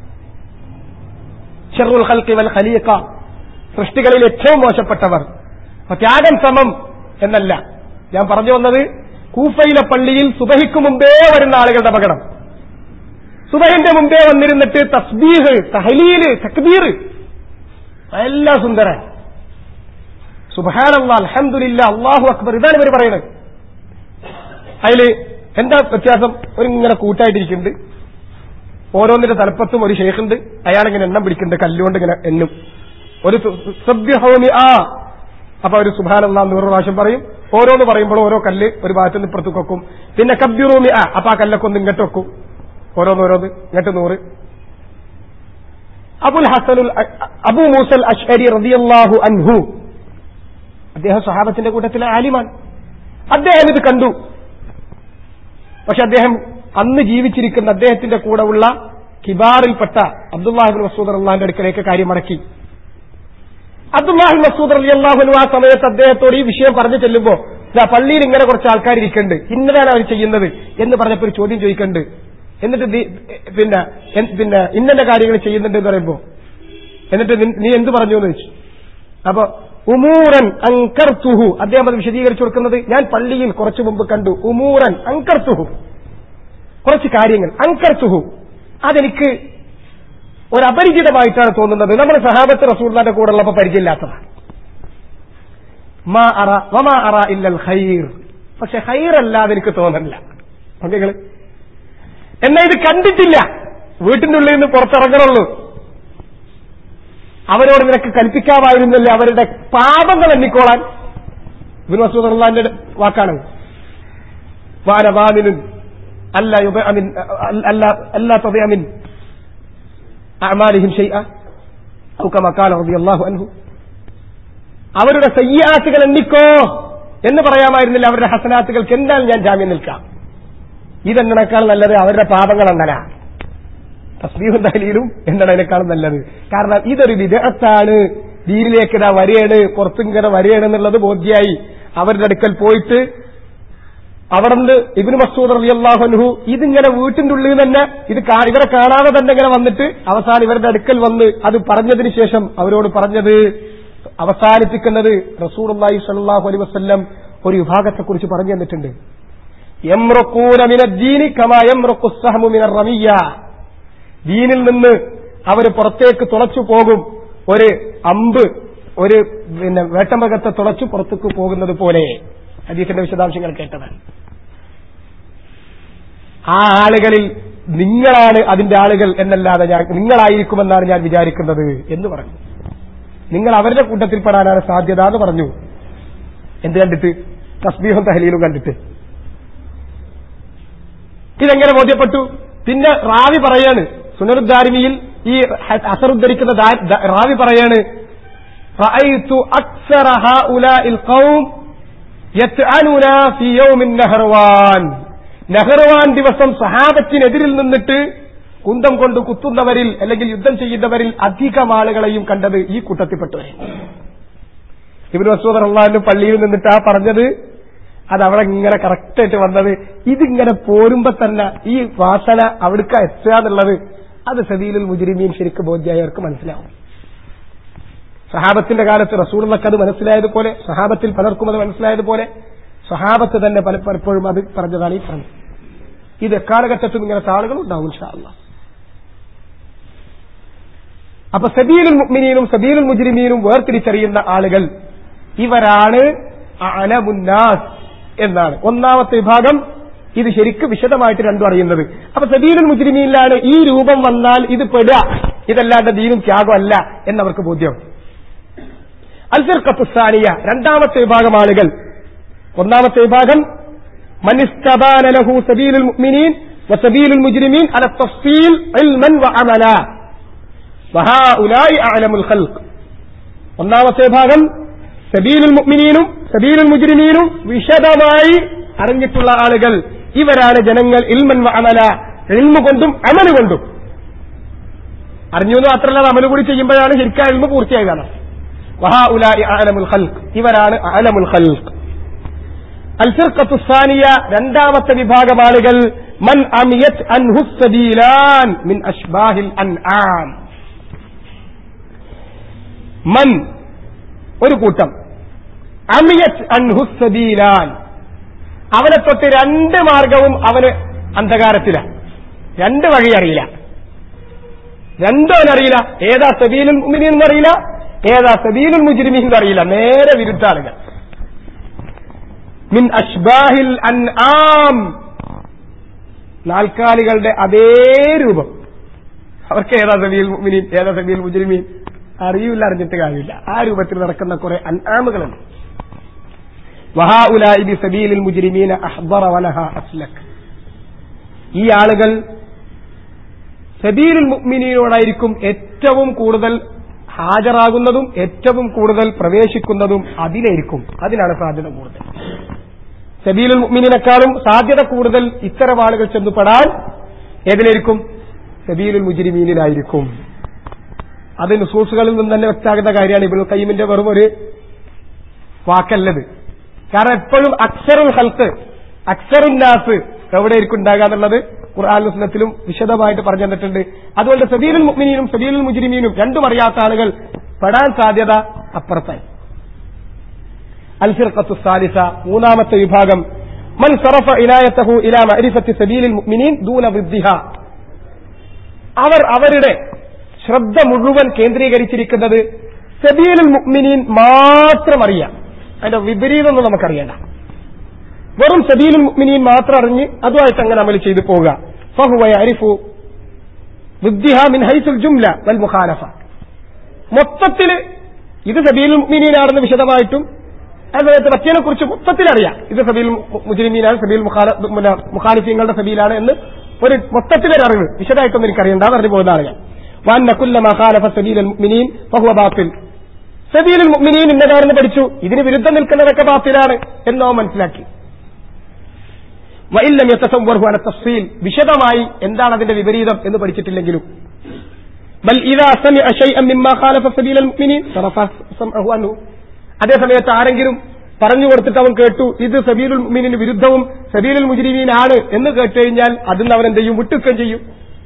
ഷെറുൽ ഹൽക്കി വൽ ഖലീഖ സൃഷ്ടികളിൽ ഏറ്റവും മോശപ്പെട്ടവർ അപ്പൊ ത്യാഗം സമം എന്നല്ല ഞാൻ പറഞ്ഞു വന്നത് കൂഫയിലെ പള്ളിയിൽ സുബഹിക്ക് മുമ്പേ വരുന്ന ആളുകളുടെ അപകടം സുബഹിന്റെ മുമ്പേ വന്നിരുന്നിട്ട് തസ്ബീഹ് തഹലീല് തക്ബീർ എല്ലാം സുന്ദരൻ സുബഹാനല്ലാ അൽഹംദുലില്ല അള്ളാഹു അക്ബർ ഇതാണ് ഇവർ പറയുന്നത് അതില് എന്താ വ്യത്യാസം ഒരു ഇങ്ങനെ കൂട്ടായിട്ടിരിക്കുന്നുണ്ട് ഓരോന്നിന്റെ തലപ്പത്തും ഒരു ഷെയ്ഖുണ്ട് അയാളിങ്ങനെ എണ്ണം പിടിക്കുന്നുണ്ട് കല്ലുകൊണ്ട് ഇങ്ങനെ എണ്ണും ഒരു സഭ്യഹോമി ആ അപ്പൊ ഒരു സുബാനല്ലാ നൂറ് പ്രാവശ്യം പറയും ഓരോന്ന് പറയുമ്പോൾ ഓരോ കല്ല് ഒരു ഭാഗത്ത് നിന്ന് ഇപ്പുറത്ത് വെക്കും പിന്നെ കബ്യുറൂമി ആ അപ്പൊ ആ കല്ലൊക്കെ ഒന്ന് ഇങ്ങോട്ട് വെക്കും ഓരോന്നോരോന്ന് ഇങ്ങോട്ട് നൂറ് അബുൽ ഹസനുൽ അബു മൂസൽ അഷ്ഹരി റളിയല്ലാഹു അൻഹു അദ്ദേഹം സഹാബത്തിന്റെ കൂട്ടത്തിലെ ആലിമാൻ അദ്ദേഹം ഇത് കണ്ടു പക്ഷെ അദ്ദേഹം അന്ന് ജീവിച്ചിരിക്കുന്ന അദ്ദേഹത്തിന്റെ കൂടെ ഉള്ള കിബാറിൽപ്പെട്ട അബ്ദുല്ലാഹിബിൻ മസൂദ് അള്ളാഹിന്റെ അടുക്കലേക്ക് കാര്യം മടക്കി അബ്ദുല്ലാഹി മസൂദ് അലി അള്ളാഹുനു ആ സമയത്ത് അദ്ദേഹത്തോട് ഈ വിഷയം പറഞ്ഞു ചെല്ലുമ്പോ "ദാ പള്ളിയിൽ ഇങ്ങനെ കുറച്ച് ആൾക്കാർ ഇരിക്കുന്നുണ്ട് ഇന്നതാണ് അവർ ചെയ്യുന്നത് എന്ന് പറഞ്ഞപ്പോൾ ഒരു ചോദ്യം ചോദിക്കുന്നുണ്ട് എന്നിട്ട് നീ- പിന്നെ എൻ- പിന്നെ ഇന്നന്റെ കാര്യങ്ങൾ ചെയ്യുന്നുണ്ട് എന്ന് പറയുമ്പോ എന്നിട്ട് നിൻ- നീ എന്ത് പറഞ്ഞു എന്ന് ചോദിച്ചു അപ്പൊ ഉമൂറൻ അങ്കർത്തുഹു അദ്ദേഹം അത് വിശദീകരിച്ചു കൊടുക്കുന്നത് ഞാൻ പള്ളിയിൽ കുറച്ചു മുമ്പ് കണ്ടു ഉമൂറൻ അങ്കർത്തുഹു കുറച്ച് കാര്യങ്ങൾ അങ്കർത്തുഹു അതെനിക്ക് ഒരു അപരിചിതമായിട്ടാണ് തോന്നുന്നത് നമ്മുടെ സഹാബത്ത് റസൂള്ളാന്റെ കൂടെ ഉള്ളപ്പോ പരിചയമില്ലാത്തതാണ് മാ അറ വമാ അറ ഇല്ലൽ ഖൈർ പക്ഷെ ഖൈർ അല്ലാതെ എനിക്ക് തോന്നുന്നില്ല ഓക്കെ എന്നാ ഇത് കണ്ടിട്ടില്ല വീട്ടിന്റെ ഉള്ളിൽ നിന്ന് പുറത്തിറങ്ങണുള്ളൂ അവരോട് നിനക്ക് കൽപ്പിക്കാമായിരുന്നില്ല അവരുടെ പാപങ്ങൾ എണ്ണിക്കോളാൻ ഇബിൻ മസൂദ് അള്ളാന്റെ വാക്കാണ് വാനവാമിനും അല്ല യുബ അമിൻ അല്ല അല്ല തബ അമിൻ അമാലിഹിം ഷെയ്അ ഔ കമാ ഖാല റളിയല്ലാഹു അൻഹു അവരുടെ സയ്യാത്തുകൾ എണ്ണിക്കോ എന്ന് പറയാമായിരുന്നില്ല അവരുടെ ഹസനാത്തുകൾക്ക് എന്താണ് ഞാൻ ജാമ്യം നിൽക്കാം ഇതെന്നേക്കാൾ നല്ലത് അവരുടെ പാപങ്ങൾ എണ്ണനാ തസ്ബീഹും തഹലീലും എന്നതിനേക്കാളും നല്ലത് കാരണം ഇതൊരു വിദഗ്ധാണ് ദീനിലേക്ക് ഇതാ വരികയാണ് പുറത്തിങ്ങനെ വരികയാണ് എന്നുള്ളത് ബോധ്യായി അവരുടെ അടുക്കൽ പോയിട്ട് അവിടുന്ന് ഇബിന് മസൂദ് അലി അള്ളാഹുൻഹു ഇതിങ്ങനെ വീട്ടിന്റെ ഉള്ളിൽ തന്നെ ഇത് കാ- ഇവരെ കാണാതെ തന്നെ ഇങ്ങനെ വന്നിട്ട് അവസാനം ഇവരുടെ അടുക്കൽ വന്ന് അത് പറഞ്ഞതിന് ശേഷം അവരോട് പറഞ്ഞത് അവസാനിപ്പിക്കുന്നത് റസൂർ അള്ളാഹി സല്ലാഹു അലൈ വസ്ല്ലം ഒരു വിഭാഗത്തെക്കുറിച്ച് പറഞ്ഞു തന്നിട്ടുണ്ട് യംറുക്കൂന മിനദ്ദീനി കമാ യംറുക്കു സഹമു മിനർ റമിയ്യ ദീനിൽ നിന്ന് അവർ പുറത്തേക്ക് തുളച്ചു പോകും ഒരു അമ്പ് ഒരു പിന്നെ വേട്ടമൃഗത്തെ തുളച്ചു പുറത്തേക്ക് പോകുന്നത് പോലെ ഹദീസിന്റെ വിശദാംശങ്ങൾ കേട്ടതാണ് ആ ആളുകളിൽ നിങ്ങളാണ് അതിന്റെ ആളുകൾ എന്നല്ലാതെ ഞാൻ നിങ്ങളായിരിക്കുമെന്നാണ് ഞാൻ വിചാരിക്കുന്നത് എന്ന് പറഞ്ഞു നിങ്ങൾ അവരുടെ കൂട്ടത്തിൽപ്പെടാനാണ് സാധ്യത എന്ന് പറഞ്ഞു എന്ത് കണ്ടിട്ട് തസ്ബീഹും തഹലീലും കണ്ടിട്ട് ഇതെങ്ങനെ ബോധ്യപ്പെട്ടു പിന്നെ റാവി പറയാണ് സുനരുദ്ധാരിമിയിൽ ഈ അസർ ഉദ്ധരിക്കുന്ന ദാ- ദ- റാവി പറയാണ് റഅയ്തു അക്സറ ഹഉലാഇൽ ഖൗം യത്അനുന ഫീ യൗമിൻ നഹർവാൻ നഹർവാൻ ദിവസം സഹാബത്തിനെതിരിൽ നിന്നിട്ട് കുന്തം കൊണ്ട് കുത്തുന്നവരിൽ അല്ലെങ്കിൽ യുദ്ധം ചെയ്യുന്നവരിൽ അധികം ആളുകളെയും കണ്ടത് ഈ കൂട്ടത്തിൽപ്പെട്ടവരെ ഇബിൻ മസൂദ് അള്ളാഹിന്റെ പള്ളിയിൽ നിന്നിട്ട് ആ പറഞ്ഞത് അത് അവിടെ ഇങ്ങനെ കറക്റ്റായിട്ട് വന്നത് ഇതിങ്ങനെ പോരുമ്പോ തന്നെ ഈ വാസന അവിടുക്ക എത്തുക എന്നുള്ളത് അത് സദീലുൽ മുജിരിമീൻ ശരിക്കും ബോധ്യായവർക്ക് മനസ്സിലാവും സഹാബത്തിന്റെ കാലത്ത് റസൂളിനൊക്കെ അത് മനസ്സിലായതുപോലെ സഹാബത്തിൽ പലർക്കും അത് മനസ്സിലായതുപോലെ സഹാബത്ത് തന്നെ പല പലപ്പോഴും അത് പറഞ്ഞതാണ് ഈ പറഞ്ഞത് ഇത് എക്കാലഘട്ടത്തും ഇങ്ങനത്തെ ആളുകൾ ഉണ്ടാവും ഇൻഷാ അല്ലാ അപ്പൊ സബീലുൽ മുഅ്മിനീനും സബീലുൽ മുജ്രിമീനും വേർതിരിച്ചറിയുന്ന ആളുകൾ ഇവരാണ് അലമുന്നാസ് എന്നാണ് ഒന്നാമത്തെ വിഭാഗം ഇത് ശരിക്കും വിശദമായിട്ട് രണ്ടും അറിയുന്നത് അപ്പൊ സബീലുൽ മുജ്രിമീനിലാണ് ഈ രൂപം വന്നാൽ ഇത് പെടുക ഇതല്ലാണ്ട് ദീനും ത്യാഗം അല്ല എന്നവർക്ക് ബോധ്യം അൽഫിർഖത്തുസാനിയ രണ്ടാമത്തെ വിഭാഗം ആളുകൾ ഒന്നാമത്തെ വിഭാഗം മനിസ്തബാന ലഹു സബീലുൽ മുഅ്മിനീൻ വസബീലുൽ മുജ്രിമീൻ അല തഫ്സീൽ ഇൽമൻ വഅമല വഹാഉലായി അഅലമുൽ ഖൽഖ് ഒന്നാമത്തെ ഭാഗം സബീലുൽ മുഅ്മിനീനും സബീലുൽ മുജ്രിമീനും വിശദമായി അറിഞ്ഞിട്ടുള്ള ആളുകൾ ഇവരാണ് ജനങ്ങൾ ഇൽമൻ വഅമല ഇൽമ കൊണ്ടും അമല് കൊണ്ടും അറിഞ്ഞു എന്ന് മാത്രമല്ല അത് അമല് കൂടി ചെയ്യുമ്പോഴാണ് ശരിക്കും ഇൽമ പൂർത്തിയാകുകയാണ് വഹാഉലായി അഅലമുൽ ഖൽഖ് ഇവരാണ് അഅലമുൽ ഖൽഖ് അൽഫിർഖത്തു സാനിയ രണ്ടാമത്തെ വിഭാഗം ആളുകൾ മൻ അമിയത് അൻഹു സബീലാൻ മിൻ അഷ്ബാഹിൽ അൻആം മൻ ഒരു കൂട്ടം അമിയത് അൻഹു സബീലാൻ അവനെ തൊട്ട് രണ്ട് മാർഗവും അവന് അന്ധകാരത്തിലാണ് രണ്ട് വഴി അറിയില്ല രണ്ടും അവനറിയില്ല ഏതാ സബീലുൽ മുഅ്മിനീൻ എന്നറിയില്ല ഏതാ സബീലുൽ മുജ്രിമീൻ എന്നറിയില്ല നേരെ വിരുദ്ധ ആളുകൾ മിൻ അഷ്ബാഹിൽ അൻആം നാൽക്കാലികളുടെ അതേ രൂപം അവർക്ക് ഏതാ സബീൽ മുഅ്മിനീൻ ഏതാ സബീൽ മുജ്രിമീൻ അറിയില്ല അറിഞ്ഞിട്ട് കാര്യമില്ല ആ രൂപത്തിൽ നടക്കുന്ന കുറെ അൻആമുകളുണ്ട് വഹാഉലായി ബി സബീലിൽ മുജ്രിമീന അഹ്ദറ വനഹ അസ്ലക് ഈ ആളുകൾ സബീലുൽ മുഅ്മിനീനോടായിരിക്കും ഏറ്റവും കൂടുതൽ ഹാജരാകുന്നതും ഏറ്റവും കൂടുതൽ പ്രവേശിക്കുന്നതും അതിലായിരിക്കും അതിനാണ് സാധ്യത കൂടുതൽ സബീലുൽ മുഅ്മിനീനേക്കാളും സാധ്യത കൂടുതൽ ഇത്തരം ആളുകൾ ചെന്നുപെടാൻ ഏതിലായിരിക്കും സബീലുൽ മുജ്രിമീനിലായിരിക്കും അത് നുസൂസുകളിൽ നിന്ന് തന്നെ വ്യക്തമാകുന്ന കാര്യമാണ് ഇബിൾ കയ്യമിന്റെ വെറും ഒരു വാക്കല്ലത് കാരണം എപ്പോഴും അക്സറുൽ ഹൽത്ത് അക്സറുൽ നാസ് എവിടെയായിരിക്കും ഉണ്ടാകുക എന്നുള്ളത് ഖുർആൻ മുസ്ലത്തിലും വിശദമായിട്ട് പറഞ്ഞു തന്നിട്ടുണ്ട് അതുകൊണ്ട് സബീലുൽ മുഅ്മിനീനും സബീലുൽ മുജ്രിമീനും രണ്ടും അറിയാത്ത ആളുകൾ പെടാൻ സാധ്യത അപ്പുറത്തായി അൽഫിർഖത്തു സാലിസ മൂന്നാമത്തെ വിഭാഗം മൻ സറഫ ഇനായത്തഹു ഇലാ മഅരിഫത്തി സബീലിൽ മുഅ്മിനീൻ ദൂന വിദ്ദിഹ അവർ അവരുടെ ശ്രദ്ധ മുഴുവൻ കേന്ദ്രീകരിച്ചിരിക്കുന്നത് സബീലുൽ മുഅ്മിനീൻ മാത്രം അറിയാം അതിന്റെ വിപരീതമൊന്നും നമുക്കറിയണ്ട വെറും സബീലുൽ മുഅ്മിനീൻ മാത്രം അറിഞ്ഞ് അതുമായിട്ട് അങ്ങനെ അമൽ ചെയ്തു പോവുക ഫഹുവ യഅരിഫു വിദ്ദിഹ മിൻ ഹൈസുൽ ജുംല വൽ മുഖാലഫ മൊത്തത്തിൽ ഇത് സബീലുൽ മുഅ്മിനീനാണെന്ന് വിശദമായിട്ടും അതുപോലെ മറ്റേനെ കുറിച്ച് മൊത്തത്തിൽ അറിയാം ഇത് സബീൽ മുജ്രിമീനാണ് സബീൽ മുഖാലിഫീങ്ങളുടെ സബീലാണ് എന്ന് ഒരു മൊത്തത്തിലൊരു അറിവ് വിശദമായിട്ടൊന്നും എനിക്കറിയണ്ട അറിഞ്ഞു പോകുന്ന ആളുകൾ വാന്ന കുല്ല മഖാലഫ സബീൽ മുഅ്മിനീൻ ഫഹുവ ബാത്തിൽ സബീലുൽ മുഅ്മിനീൻ ഇന്നതാണെന്ന് പഠിച്ചു ഇതിന് വിരുദ്ധം നിൽക്കുന്നതൊക്കെ ബാത്തിലാണ് എന്നോ മനസ്സിലാക്കി വൈല്ലം യത്തസവ്വർഹു അല തഫ്സീൽ വിശദമായി എന്താണ് അതിന്റെ വിപരീതം എന്ന് പഠിച്ചിട്ടില്ലെങ്കിലും ബൽ ഇദാ സമിഅ ശൈഅൻ മിമ്മാ ഖാലഫ സബീലൽ മുഅ്മിനീൻ സറഫ സമഅഹു അൻഹു അതേ സമയത്ത് ആരെങ്കിലും പറഞ്ഞു കൊടുത്തിട്ട് അവൻ കേട്ടു ഇത് സബീലുൽ മുഅ്മിനീന് വിരുദ്ധവും സബീലുൽ മുജ്രിമീനാണ് എന്ന് കേട്ട് കഴിഞ്ഞാൽ അതിന് അവൻ എന്ത് ചെയ്യും വിട്ടുക്കുകയും ചെയ്യും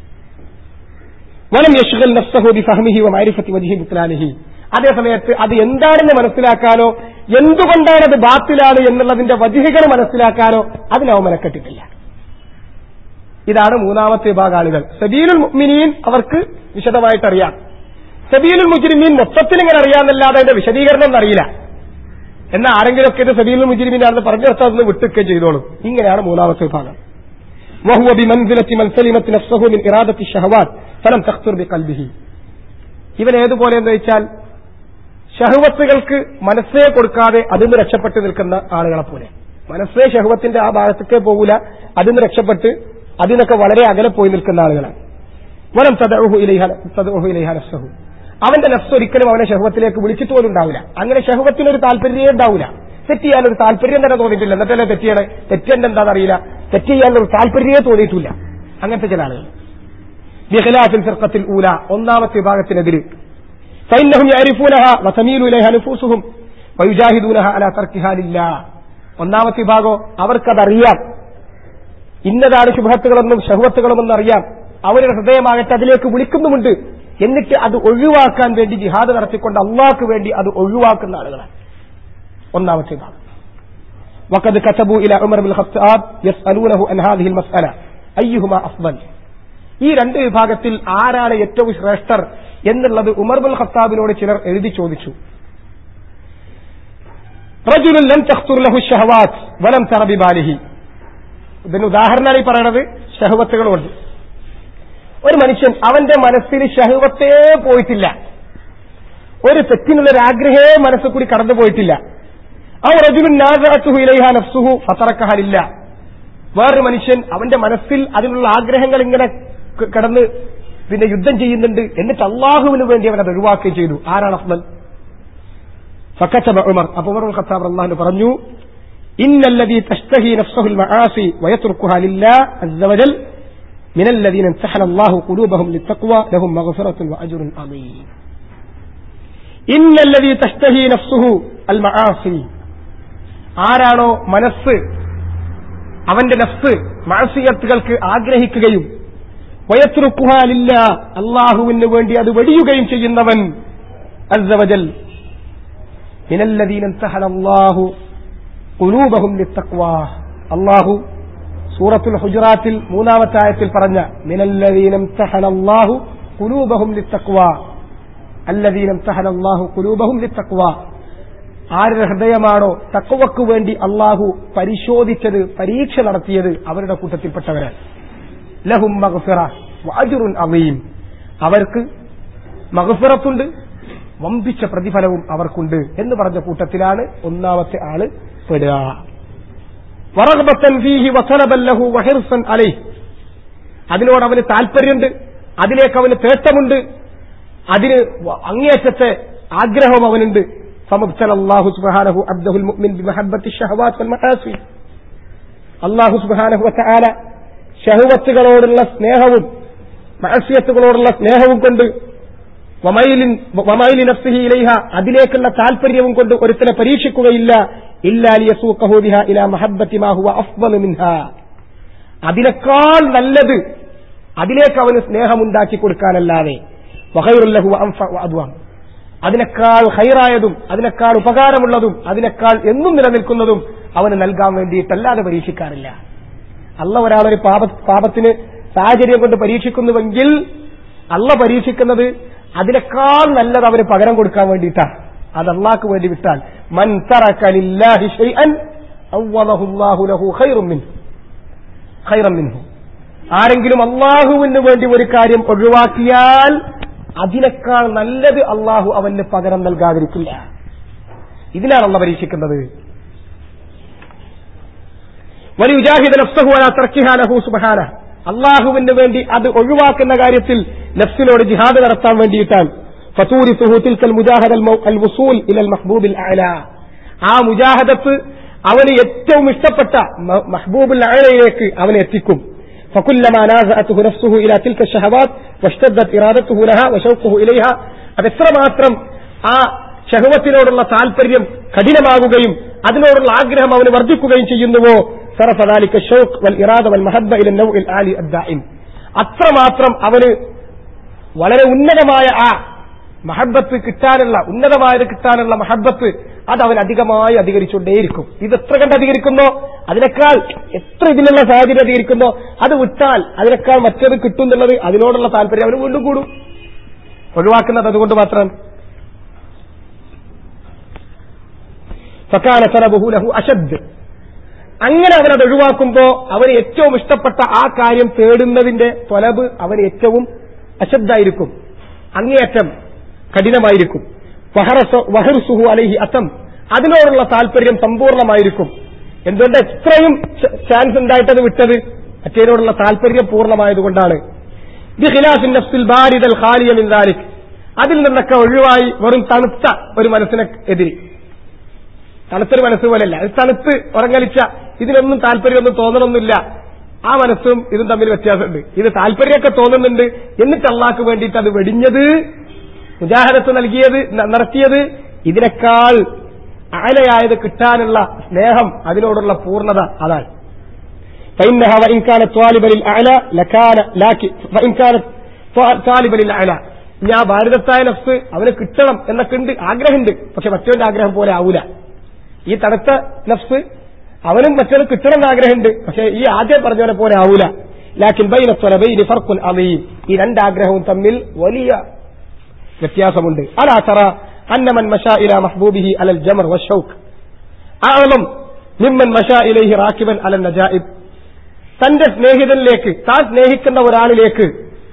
വലം യഷ്ഗൽ നഫ്സഹു ബിഫഹ്മിഹി വമഅരിഫത്തി വജ്ഹി ബുത്ലാനിഹി അതേ സമയത്ത് അത് എന്താണെന്ന് മനസ്സിലാക്കാനോ എന്തുകൊണ്ടാണ് അത് ബാത്തിലാണ് എന്നുള്ളതിന്റെ വജിഹികൾ മനസ്സിലാക്കാനോ അതിനവ മെനക്കെട്ടിട്ടില്ല ഇതാണ് മൂന്നാമത്തെ വിഭാഗം ആളുകൾ സബീലുൽ മുഅ്മിനീൻ അവർക്ക് വിശദമായിട്ട് അറിയാം സബീലുൽ മുജ്രിമീൻ മൊത്തത്തിൽ ഇങ്ങനെ അറിയാമെന്നല്ലാതെ അതിന്റെ വിശദീകരണം ഒന്നും അറിയില്ല എന്നാൽ ആരെങ്കിലുമൊക്കെ ഇത് സബീലുൽ മുജ്രിമീനാണെന്ന് പറഞ്ഞു നിർത്താതെ വിട്ടുകയും ചെയ്തോളും ഇങ്ങനെയാണ് മൂന്നാമത്തെ വിഭാഗം وهو بمنزلة من سلمت نفسه من إرادة الشهوات فلم تخطر بقلبه ഇവൻ ഏതുപോലെ എന്ന് വെച്ചാൽ ഷഹുവത്തുകൾക്ക് മനസ്സേ കൊടുക്കാതെ അതിന് രക്ഷപ്പെട്ട് നിൽക്കുന്ന ആളുകളെ പോലെ മനസ്സേ ഷഹുവത്തിന്റെ ആ ഭാഗത്തേക്കേ പോകൂല അതിന് രക്ഷപ്പെട്ട് അതിനൊക്കെ വളരെ അകലെ പോയി നിൽക്കുന്ന ആളുകളാണ് വനം തദഉഹു ഇലൈഹ തദഉഹു ഇലൈഹ നഫ്സഹു അവന്റെ നഫ്സ് ഒരിക്കലും അവനെ ഷഹുവത്തിലേക്ക് വിളിച്ചിട്ട് പോലും ഉണ്ടാവില്ല അങ്ങനെ ഷഹുവത്തിനൊരു താല്പര്യമേ ഉണ്ടാവില്ല തെറ്റ് ചെയ്യാനൊരു താല്പര്യം തന്നെ തോന്നിയിട്ടില്ല എന്നിട്ടല്ലേ തെറ്റ് ചെയ്യണേ തെറ്റെന്റെ എന്താണെന്ന് അറിയില്ല തെറ്റ് ചെയ്യാനൊരു താല്പര്യമേ തോന്നിയിട്ടില്ല അങ്ങനത്തെ ചില ആളുകൾ ബിഖലാഫിൽ ഫിർഖത്തിൽ ഊല ഒന്നാമത്തെ വിഭാഗത്തിനെതിര് فإنهم يعرفونها وتميل إليها نفوسهم ويجاهدونها على تركها لله ഒന്നാമത്തെ വിഭാഗം അവർക്കതറിയാം ഇന്നതാണ് ശുഭത്തുകളെന്നും ഷഹുവത്തുകളെന്നും അറിയാം അവരുടെ ഹൃദയമാകട്ടെ അതിലേക്ക് വിളിക്കുന്നുമുണ്ട് എന്നിട്ട് അത് ഒഴിവാക്കാൻ വേണ്ടി ജിഹാദ് നടത്തിക്കൊണ്ട് അള്ളാഹ്ക്ക് വേണ്ടി അത് ഒഴിവാക്കുന്ന ആളുകളാണ് ഒന്നാമത്തെ വിഭാഗം وقد كتبوا إلى عمر بن الخطاب يسألونه عن هذه المسألة أيهما أفضل ഈ രണ്ട് വിഭാഗത്തിൽ ആരാണ് ഏറ്റവും ശ്രേഷ്ഠർ എന്നുള്ളത് ഉമർ ബുൽ ഖത്താബിനോട് ചിലർ എഴുതി ചോദിച്ചു റജുലുൻ ലം തഖ്തുർ ലഹു ഷഹവാത്ത് വലം തറ ബിബാലിഹി ഇതിന് ഉദാഹരണമാണ് ഈ പറയണത് ഷഹവത്തുകളുണ്ട് ഒരു മനുഷ്യൻ അവന്റെ മനസ്സിൽ ഷഹവത്തേ പോയിട്ടില്ല ഒരു തെറ്റിനുള്ള ഒരു ആഗ്രഹേ മനസ്സിൽ കൂടി കടന്നു പോയിട്ടില്ല ആ റജുലുൻ നാസഅത്തുഹു ഇലൈഹ നഫ്സുഹു ഫതറക്കഹലില്ല വേറൊരു മനുഷ്യൻ അവന്റെ മനസ്സിൽ അതിനുള്ള ആഗ്രഹങ്ങൾ ഇങ്ങനെ ക- കടന്ന് പിന്നെ യുദ്ധം ചെയ്യുന്നുണ്ട് എന്നിട്ട് അള്ളാഹുവിന് വേണ്ടി അവൻ അത് ഒഴിവാക്കുകയും ചെയ്തു ആരാണ് അഫ്മൽ فكتب عمر أبو عمر الخطاب الله عنه പറഞ്ഞു إن الذي تشتهي نفسه المعاصي ويتركها لله عز وجل من الذين امتحن الله قلوبهم للتقوى لهم مغفرة وأجر عظيم إن الذي تشتهي نفسه المعاصي ആരാണോ മനസ്സ് അവന്റെ നഫ്സ് മാസിയത്തുകൾക്ക് ആഗ്രഹിക്കുകയും വയത്രുക്കുഹാലില്ല അള്ളാഹുവിന് വേണ്ടി അത് വെടിയുകയും ചെയ്യുന്നവൻ അസ്സവജൽ മിനല്ലദീന امتحن الله قلوبهم للتقوى അള്ളാഹു സൂറത്തുൽ ഹുജറാത്തിൽ മൂന്നാമത്തെ ആയത്തിൽ പറഞ്ഞ മിനല്ലദീനം തഹനല്ലാഹു കുലൂബഹും ലിത്തഖ്വ അല്ലദീനം തഹനല്ലാഹു കുലൂബഹും ലിത്തഖ്വ ആരുടെ ഹൃദയമാണോ തക്വക്ക് വേണ്ടി അള്ളാഹു പരിശോധിച്ചത് പരീക്ഷ നടത്തിയത് അവരുടെ കൂട്ടത്തിൽപ്പെട്ടവരാണ് ലഹും മഗ്ഫിറ വഅജ്റുൻ അളീം അവർക്ക് മഗ്ഫിറത്തുണ്ട് വമ്പിച്ച പ്രതിഫലവും അവർക്കുണ്ട് എന്ന് പറഞ്ഞ കൂട്ടത്തിലാണ് ഒന്നാമത്തെ ആള് പെടുക വറഗ്ബത്തൻ ഫീഹി വസലബൻ ലഹു വഹിർസൻ അലൈഹി അതിനോട് അവന് താല്പര്യമുണ്ട് അതിലേക്ക് അവന് തേട്ടമുണ്ട് അതിന് അങ്ങേയറ്റത്തെ ആഗ്രഹം അവനുണ്ട് فمبتلى الله سبحانه عبده المؤمن بمحبة الشهوات والمعاصي അള്ളാഹു സുബാനഹു വta'ala ഷഹുവത്തുകളോടുള്ള സ്നേഹവും മഹസ്യത്തുകളോടുള്ള സ്നേഹവും കൊണ്ട് വമൈലിൻ വമൈലി നഫ്സിഹി ഇലൈഹ അതിലേക്കുള്ള താല്പര്യവും കൊണ്ട് ഒരുത്തനെ പരീക്ഷിക്കുകയില്ല ഇല്ലാലിയസൂക്കഹൂദിഹ ഇലാ മഹബ്ബത്തി മാ ഹുവ അഫ്ദലു മിൻഹ അതിനേക്കാൾ നല്ലത് അതിലേക്ക് അവന് സ്നേഹമുണ്ടാക്കി കൊടുക്കാനല്ലാതെ വഹൈറുല്ലഹു അംഫ അദ്വാം അതിനേക്കാൾ ഹൈറായതും അതിനേക്കാൾ ഉപകാരമുള്ളതും അതിനേക്കാൾ എന്നും നിലനിൽക്കുന്നതും അവന് നൽകാൻ വേണ്ടിയിട്ടല്ലാതെ പരീക്ഷിക്കാറില്ല അല്ല ഒരാളൊരു പാപ പാപത്തിന് സാഹചര്യം കൊണ്ട് പരീക്ഷിക്കുന്നുവെങ്കിൽ അല്ല പരീക്ഷിക്കുന്നത് അതിനേക്കാൾ നല്ലത് അവന് പകരം കൊടുക്കാൻ വേണ്ടിയിട്ടാണ് അത് അള്ളാഹ്ക്ക് വേണ്ടി വിട്ടാൽ മൻ തറക്കലില്ലാഹി ഷൈഅൻ അവ്വദഹു അല്ലാഹു ലഹു ഖൈറും മിൻഹു ഖൈറൻ മിൻഹു ആരെങ്കിലും അള്ളാഹുവിന് വേണ്ടി ഒരു കാര്യം ഒഴിവാക്കിയാൽ അതിനേക്കാൾ നല്ലത് അള്ളാഹു അവന് പകരം നൽകാതിരിക്കില്ല ഇതിനാണ് അള്ള പരീക്ഷിക്കുന്നത് വലിയുജാഹിദ് നഫ്സഹു അല തർക്കിഹാ ലഹു സുബ്ഹാന അള്ളാഹുവിന് വേണ്ടി അത് ഒഴിവാക്കുന്ന കാര്യത്തിൽ നഫ്സിനോട് ജിഹാദ് നടത്താൻ വേണ്ടിയിട്ടാണ് ഫതൂരിസുഹു തിൽക്കൽ മുജാഹദ അൽ വുസൂൽ ഇലൽ മഹ്ബൂബിൽ അഅല ആ മുജാഹദത്ത് അവന് ഏറ്റവും ഇഷ്ടപ്പെട്ട മഹ്ബൂബുൽ അഅലയിലേക്ക് അവനെ എത്തിക്കും فكلما نازعته نفسه إلى تلك الشهوات واشتدت إرادته لها وشوقه إليها അതെത്രമാത്രം ആ ഷഹവത്തിനോടുള്ള താല്പര്യം കഠിനമാകുകയും അതിനോടുള്ള ആഗ്രഹം അവന് വർദ്ധിക്കുകയും ചെയ്യുന്നുവോ സറഫദാലിക്ക ഷൗഖ് വൽ ഇറാദ വൽ മഹബ്ബ ഇല നൗഇൽ ആലി അദ്ദാഇം അത്രമാത്രം അവന് വളരെ ഉന്നതമായ ആ മഹബത്ത് കിട്ടാനുള്ള ഉന്നതമായത് കിട്ടാനുള്ള മഹബത്ത് അത് അവൻ അധികമായി അധികരിച്ചുകൊണ്ടേയിരിക്കും ഇത് എത്ര കണ്ട് അധികരിക്കുന്നോ അതിനേക്കാൾ എത്ര ഇതിനുള്ള സാഹചര്യം അധികരിക്കുന്നോ അത് വിട്ടാൽ അതിനേക്കാൾ മറ്റത് കിട്ടും എന്നുള്ളത് അതിനോടുള്ള താല്പര്യം അവന് വീണ്ടും കൂടും ഒഴിവാക്കുന്നത് അതുകൊണ്ട് മാത്രം ഫക്കാന സറബുഹു അശദ് അങ്ങനെ അവനത് ഒഴിവാക്കുമ്പോ അവന് ഏറ്റവും ഇഷ്ടപ്പെട്ട ആ കാര്യം തേടുന്നതിന്റെ തൊലബ് അവന് ഏറ്റവും അശബ്ദായിരിക്കും അങ്ങേയറ്റം കഠിനമായിരിക്കും വഹർസുഹു അലൈഹി അസം അതിനോടുള്ള താല്പര്യം സമ്പൂർണ്ണമായിരിക്കും എന്തുകൊണ്ട് എത്രയും ചാൻസ് ഉണ്ടായിട്ടത് വിട്ടത് മറ്റേതിനോടുള്ള താല്പര്യം പൂർണ്ണമായതുകൊണ്ടാണ് ബിഖിലാഫിൻ നഫ്സിൽ ബാരിദൽ ഖാലിയ മിൻ ദാലിക് അതിൽ നിന്നൊക്കെ ഒഴിവായി വെറും തണുത്ത ഒരു മനസ്സിനെ എതിരി തണുത്തൊരു മനസ്സ് പോലെയല്ല അത് തണുത്ത് ഉറങ്ങലിച്ച ഇതിനൊന്നും താല്പര്യമൊന്നും തോന്നണമെന്നില്ല ആ മനസ്സും ഇതും തമ്മിൽ വ്യത്യാസമുണ്ട് ഇത് താല്പര്യമൊക്കെ തോന്നുന്നുണ്ട് എന്നിട്ട് അള്ളാഹ്ക്ക് വേണ്ടിയിട്ട് അത് വെടിഞ്ഞത് മുജാഹദത്ത് നൽകിയത് നടത്തിയത് ഇതിനേക്കാൾ അലയായത് കിട്ടാനുള്ള സ്നേഹം അതിനോടുള്ള പൂർണ്ണത അതാണ് فإنها وإن كانت طالبا للأعلى لكان لكن فإن كانت طالبا للأعلى ഞാൻ ഭാരതത്തായ നഫ്സ് അവന് കിട്ടണം എന്നൊക്കെ ഉണ്ട് ആഗ്രഹമുണ്ട് പക്ഷെ മറ്റവന്റെ ആഗ്രഹം പോലെ ആവൂല ഈ തണുത്ത നഫ്സ് അവനും മറ്റൊരു കിട്ടണം എന്ന് ആഗ്രഹമുണ്ട് പക്ഷെ ഈ ആദ്യം പറഞ്ഞവനെ പോലെ ആവൂല ലാക്കിൻ ബൈന ത്വലബൈനി ഫർഖുൻ അലീം ഈ രണ്ടാഗ്രഹവും തമ്മിൽ വലിയ വ്യത്യാസമുണ്ട് അലാ തറ അന്നമൻ മഷാ ഇല മഹ്ബൂബിഹി അലൽ ജമർ വഷൗഖ് അഅളം മിമ്മൻ മഷാ ഇലൈഹി റാക്കിബൻ അലൽ നജായിബ് തന്റെ സ്നേഹിതനിലേക്ക് താൻ സ്നേഹിക്കുന്ന ഒരാളിലേക്ക്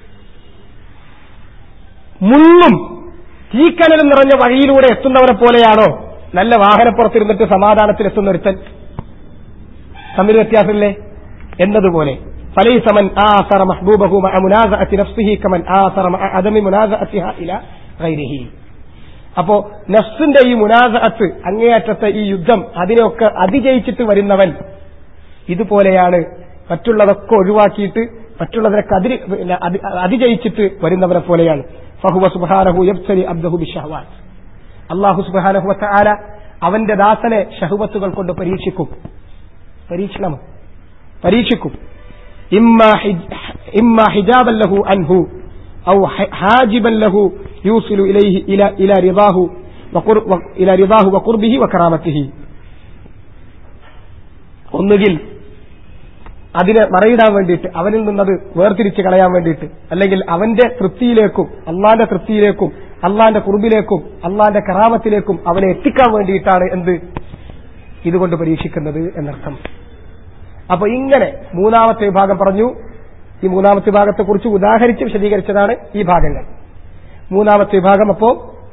മുള്ളും തീക്കനലും നിറഞ്ഞ വഴിയിലൂടെ എത്തുന്നവരെ പോലെയാണോ നല്ല വാഹനപ്പുറത്തിരുന്നിട്ട് സമാധാനത്തിൽ ഒരുത്തൻ തമ്മിൽ വ്യത്യാസമില്ലേ എന്നതുപോലെ ഫലൈസമൻ ആസറ മഹ്ബൂബഹു മഅ മുനാസഅത്തി നഫ്സിഹി കമൻ ആസറ മഅ അദമി മുനാസഅത്തിഹ ഇല ഗൈരിഹി അപ്പോ നഫ്സിന്റെ ഈ മുനാസഅത്ത് അങ്ങേയറ്റത്തെ ഈ യുദ്ധം അതിനെയൊക്കെ അതിജയിച്ചിട്ട് വരുന്നവൻ ഇതുപോലെയാണ് മറ്റുള്ളതൊക്കെ ഒഴിവാക്കിയിട്ട് മറ്റുള്ളവരൊക്കെ അതിരി പിന്നെ അതി- അതിജയിച്ചിട്ട് വരുന്നവരെ പോലെയാണ് ഫഹുവ സുബാനഹു യബ്സലി അബ്ദഹു ബിഷഹവാൻ അള്ളാഹു സുബാനഹു ആല അവന്റെ ദാസനെ ഷഹുവത്തുകൾ കൊണ്ട് പരീക്ഷിക്കും പരീക്ഷണം പരീക്ഷിക്കും ഇമ്മാ ഹിജ്- ഇമ്മാ ഹിജാബൻ ലഹു അൻഹു ഔ ഹ- ഹാജിബൻ ലഹു യൂസിലു ഇലൈഹി ഇല ഇല റിദാഹു വഖുർ- വ- ഇല റിദാഹു വഖുർബിഹി വകറാമത്തിഹി ഒന്നുകിൽ അതിനെ മറയിടാൻ വേണ്ടിയിട്ട് അവനിൽ നിന്നത് വേർതിരിച്ച് കളയാൻ വേണ്ടിയിട്ട് അല്ലെങ്കിൽ അവന്റെ തൃപ്തിയിലേക്കും അള്ളാന്റെ തൃപ്തിയിലേക്കും അള്ളാന്റെ കുറുബിലേക്കും അള്ളാന്റെ കറാമത്തിലേക്കും അവനെ എത്തിക്കാൻ വേണ്ടിയിട്ടാണ് എന്ത് ഇതുകൊണ്ട് പരീക്ഷിക്കുന്നത് എന്നർത്ഥം അപ്പൊ ഇങ്ങനെ മൂന്നാമത്തെ വിഭാഗം പറഞ്ഞു ഈ മൂന്നാമത്തെ വിഭാഗത്തെക്കുറിച്ച് ഉദാഹരിച്ച് വിശദീകരിച്ചതാണ് ഈ ഭാഗങ്ങൾ മൂന്നാമത്തെ വിഭാഗം അപ്പോ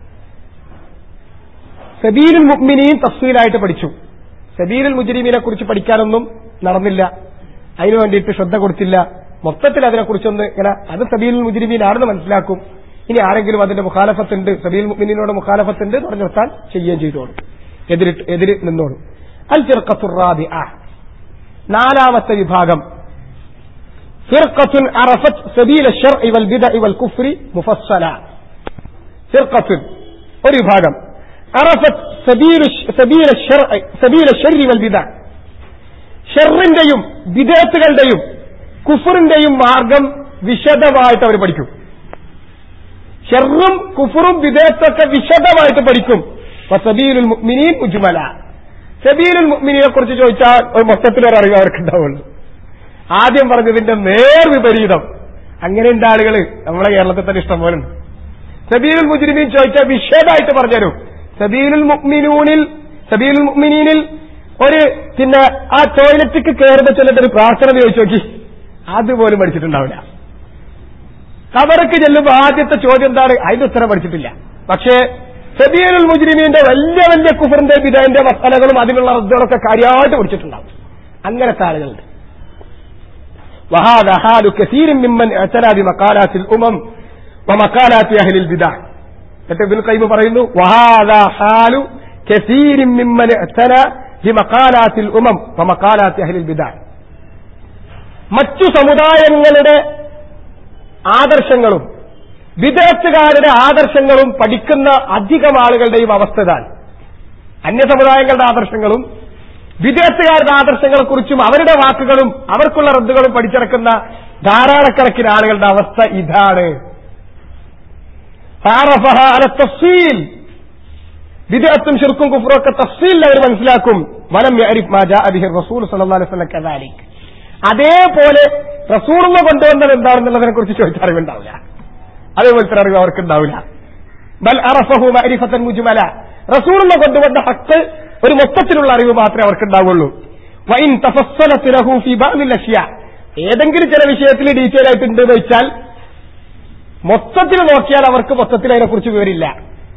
സബീലുൽ മുക്മിനീൻ തഫ്സീലായിട്ട് പഠിച്ചു സബീലുൽ മുജരീമിനെ കുറിച്ച് പഠിക്കാനൊന്നും നടന്നില്ല അതിനു വേണ്ടിയിട്ട് ശ്രദ്ധ കൊടുത്തില്ല മൊത്തത്തിൽ അതിനെക്കുറിച്ചൊന്ന് ഇങ്ങനെ അത് സബീലുൽ മുജരീമീനാണെന്ന് മനസ്സിലാക്കും ഇനി ആരെങ്കിലും അതിന്റെ മുഖാലഫത്തുണ്ട് സബീൽ മുക്മിനീനോട് മുഖാലഫത്തുണ്ട് എന്ന് പറഞ്ഞു നിർത്താൻ ചെയ്യുകയും ചെയ്തോളൂ എതിരിട്ട് എതിര് നിന്നോളൂ അൽ ഫിർഖത്തുറാബി ആ നാലാമത്തെ വിഭാഗം ഫിർഖത്തുൻ അറഫത്ത് സബീൽ الشرع والبدع والكفر مفصلا ഫിർഖത്തുൻ ഒരു വിഭാഗം അറഫത്ത് സബീൽ സബീൽ الشرع സബീൽ الشر والبدع ഷെറിന്റെയും വിദേത്തുകളുടെയും കുഫറിന്റെയും മാർഗം വിശദമായിട്ട് അവർ പഠിക്കും ഷെറും കുഫറും വിദേത്തൊക്കെ വിശദമായിട്ട് പഠിക്കും സബീലുൽ മുഅ്മിനീൻ മുജ്മല സബീലുൽ മുഅ്മിനീനെ കുറിച്ച് ചോദിച്ചാൽ ഒരു മൊത്തത്തിലൊരു അറിവ് അവർക്ക് ഉണ്ടാവുള്ളൂ ആദ്യം പറഞ്ഞതിന്റെ നേർ വിപരീതം അങ്ങനെയുണ്ട് ആളുകൾ നമ്മളെ കേരളത്തിൽ തന്നെ ഇഷ്ടം പോലെ ഉണ്ട് സബീലുൽ മുജ്രിമീൻ ചോദിച്ചാൽ വിശദമായിട്ട് പറഞ്ഞുതരും സബീലുൽ മുഅ്മിനൂനിൽ സബീലുൽ മുഅ്മിനീനിൽ ഒരു പിന്നെ ആ ടോയ്ലറ്റിക്ക് കയറുന്ന ചെല്ലിട്ട് ഒരു പ്രാർത്ഥന ചോദിച്ചു നോക്കി അതുപോലും പഠിച്ചിട്ടുണ്ടാവില്ല കബറക്ക് ചെല്ലുമ്പോ ആദ്യത്തെ ചോദ്യം എന്താണ് അതിന്റെ ഉത്തരം പഠിച്ചിട്ടില്ല പക്ഷേ സബീലുൽ മുജ്രിമീന്റെ വലിയ വലിയ കുഫറിന്റെ ബിദാന്റെ മസാലകളും അതിനുള്ള റദ്ദുകളൊക്കെ കാര്യമായിട്ട് പഠിച്ചിട്ടുണ്ടാവും അങ്ങനത്തെ ആളുകളുണ്ട് وهذا حال كثير ممن اعتنى بمقالات الامم ومقالات اهل البدع എന്നിട്ട് ഇബ്നുൽ ഖയ്യിം പറയുന്നു وهذا حال كثير ممن اعتنى بمقالات الامم ومقالات اهل البدع മറ്റു സമുദായങ്ങളുടെ ആദർശങ്ങളും വിദേശത്തുകാരുടെ ആദർശങ്ങളും പഠിക്കുന്ന അധികം ആളുകളുടെയും അവസ്ഥ ഇതാണ് അന്യസമുദായങ്ങളുടെ ആദർശങ്ങളും വിദേശത്തുകാരുടെ ആദർശങ്ങളെക്കുറിച്ചും അവരുടെ വാക്കുകളും അവർക്കുള്ള റദ്ദുകളും പഠിച്ചിറക്കുന്ന ധാരാളക്കണക്കിന് ആളുകളുടെ അവസ്ഥ ഇതാണ് തഫ്സീൽ വിദേഹത്തും ശിർക്കും കുഫറും ഒക്കെ തഫ്സീൽ അവർ മനസ്സിലാക്കും വലം യഅരിഫ് മാ ജാഅ ബിഹി റസൂൽ സല്ലല്ലാഹു അലൈഹി വസല്ലം കദാലിക് അതേപോലെ റസൂലുള്ള കൊണ്ടുവന്നത് എന്താണെന്നുള്ളതിനെ കുറിച്ച് ചോദിച്ചാൽ അറിവുണ്ടാവില്ല അതേപോലത്തെ അറിവ് അവർക്ക് ഉണ്ടാവില്ല ബൽ അറഫഹു മഅരിഫത്തൻ മുജ്മല റസൂലുള്ള കൊണ്ടുവന്ന ഹക്ക് ഒരു മൊത്തത്തിലുള്ള അറിവ് മാത്രമേ അവർക്ക് ഉണ്ടാവുള്ളൂ വൈൻ തഫസ്സലത്ത് ലഹു ഫി ബഅദിൽ അഷ്യ ഏതെങ്കിലും ചില വിഷയത്തിൽ ഡീറ്റെയിൽ ആയിട്ട് ഉണ്ട് എന്ന് വെച്ചാൽ മൊത്തത്തിൽ നോക്കിയാൽ അവർക്ക് മൊത്തത്തിൽ അതിനെക്കുറിച്ച് വിവരില്ല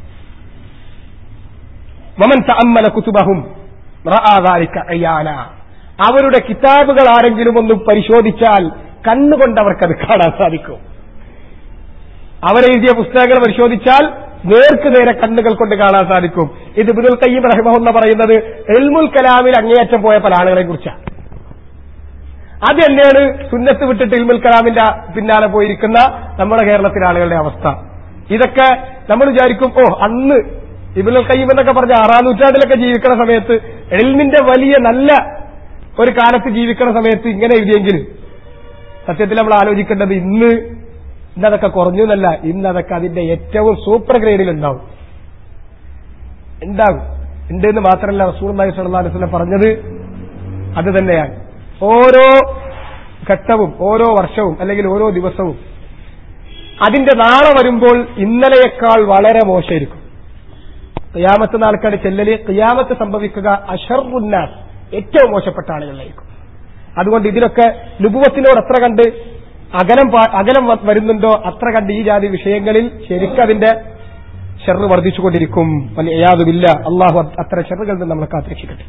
വമൻ തഅമ്മല കുതുബഹും റആ ദാലിക അയാന അവരുടെ കിതാബുകൾ ആരെങ്കിലും ഒന്ന് പരിശോധിച്ചാൽ കണ്ണുകൊണ്ട് അവർക്കത് കാണാൻ സാധിക്കും അവരെഴുതിയ പുസ്തകങ്ങൾ പരിശോധിച്ചാൽ നേർക്ക് നേരെ കണ്ണുകൾ കൊണ്ട് കാണാൻ സാധിക്കും ഇത് ബിനുൽ കയ്യം റഹിമഹുന്ന പറയുന്നത് എൽമുൽ കലാമിൽ അങ്ങേയറ്റം പോയ പല ആളുകളെ കുറിച്ചാണ് അത് തന്നെയാണ് സുന്നത്ത് വിട്ടിട്ട് ഇൽമുൽ കലാമിന്റെ പിന്നാലെ പോയിരിക്കുന്ന നമ്മുടെ കേരളത്തിലെ ആളുകളുടെ അവസ്ഥ ഇതൊക്കെ നമ്മൾ വിചാരിക്കും ഓ അന്ന് ഇബിനുൽ കയ്യം എന്നൊക്കെ പറഞ്ഞ ആറാം നൂറ്റാണ്ടിലൊക്കെ ജീവിക്കുന്ന സമയത്ത് എൽമിന്റെ വലിയ നല്ല ഒരു കാലത്ത് ജീവിക്കുന്ന സമയത്ത് ഇങ്ങനെ എഴുതിയെങ്കിൽ സത്യത്തിൽ നമ്മൾ ആലോചിക്കേണ്ടത് ഇന്ന് ഇന്നതൊക്കെ കുറഞ്ഞു എന്നല്ല ഇന്നതൊക്കെ അതിന്റെ ഏറ്റവും സൂപ്പർ ഗ്രേഡിൽ ഉണ്ടാവും ഉണ്ടാകും ഉണ്ട് എന്ന് മാത്രമല്ല റസൂൽ അലൈഹി സ്വല്ലല്ലാഹു അലൈഹി വസല്ലം പറഞ്ഞത് അത് തന്നെയാണ് ഓരോ ഘട്ടവും ഓരോ വർഷവും അല്ലെങ്കിൽ ഓരോ ദിവസവും അതിന്റെ നാളെ വരുമ്പോൾ ഇന്നലെയേക്കാൾ വളരെ മോശമായിരിക്കും ക്യാമത്ത് നാൾക്കാട് ചെല്ലല് ക്യാമത്ത് സംഭവിക്കുക അഷറുന്നാസ് ഏറ്റവും മോശപ്പെട്ട ആളുകളിലായിരിക്കും അതുകൊണ്ട് ഇതിലൊക്കെ നുപുവത്തിനോട് എത്ര കണ്ട് അകലം പാ- അകലം വ- വരുന്നുണ്ടോ അത്ര കണ്ട് ഈ ജാതി വിഷയങ്ങളിൽ ശരിക്കും അതിന്റെ ഷെറ് വർദ്ധിച്ചുകൊണ്ടിരിക്കും യാതുമില്ല അള്ളാഹു അത് അത്ര ഷെറുകളിൽ നിന്ന് നമ്മളെ കാത്തിരക്ഷിക്കട്ടെ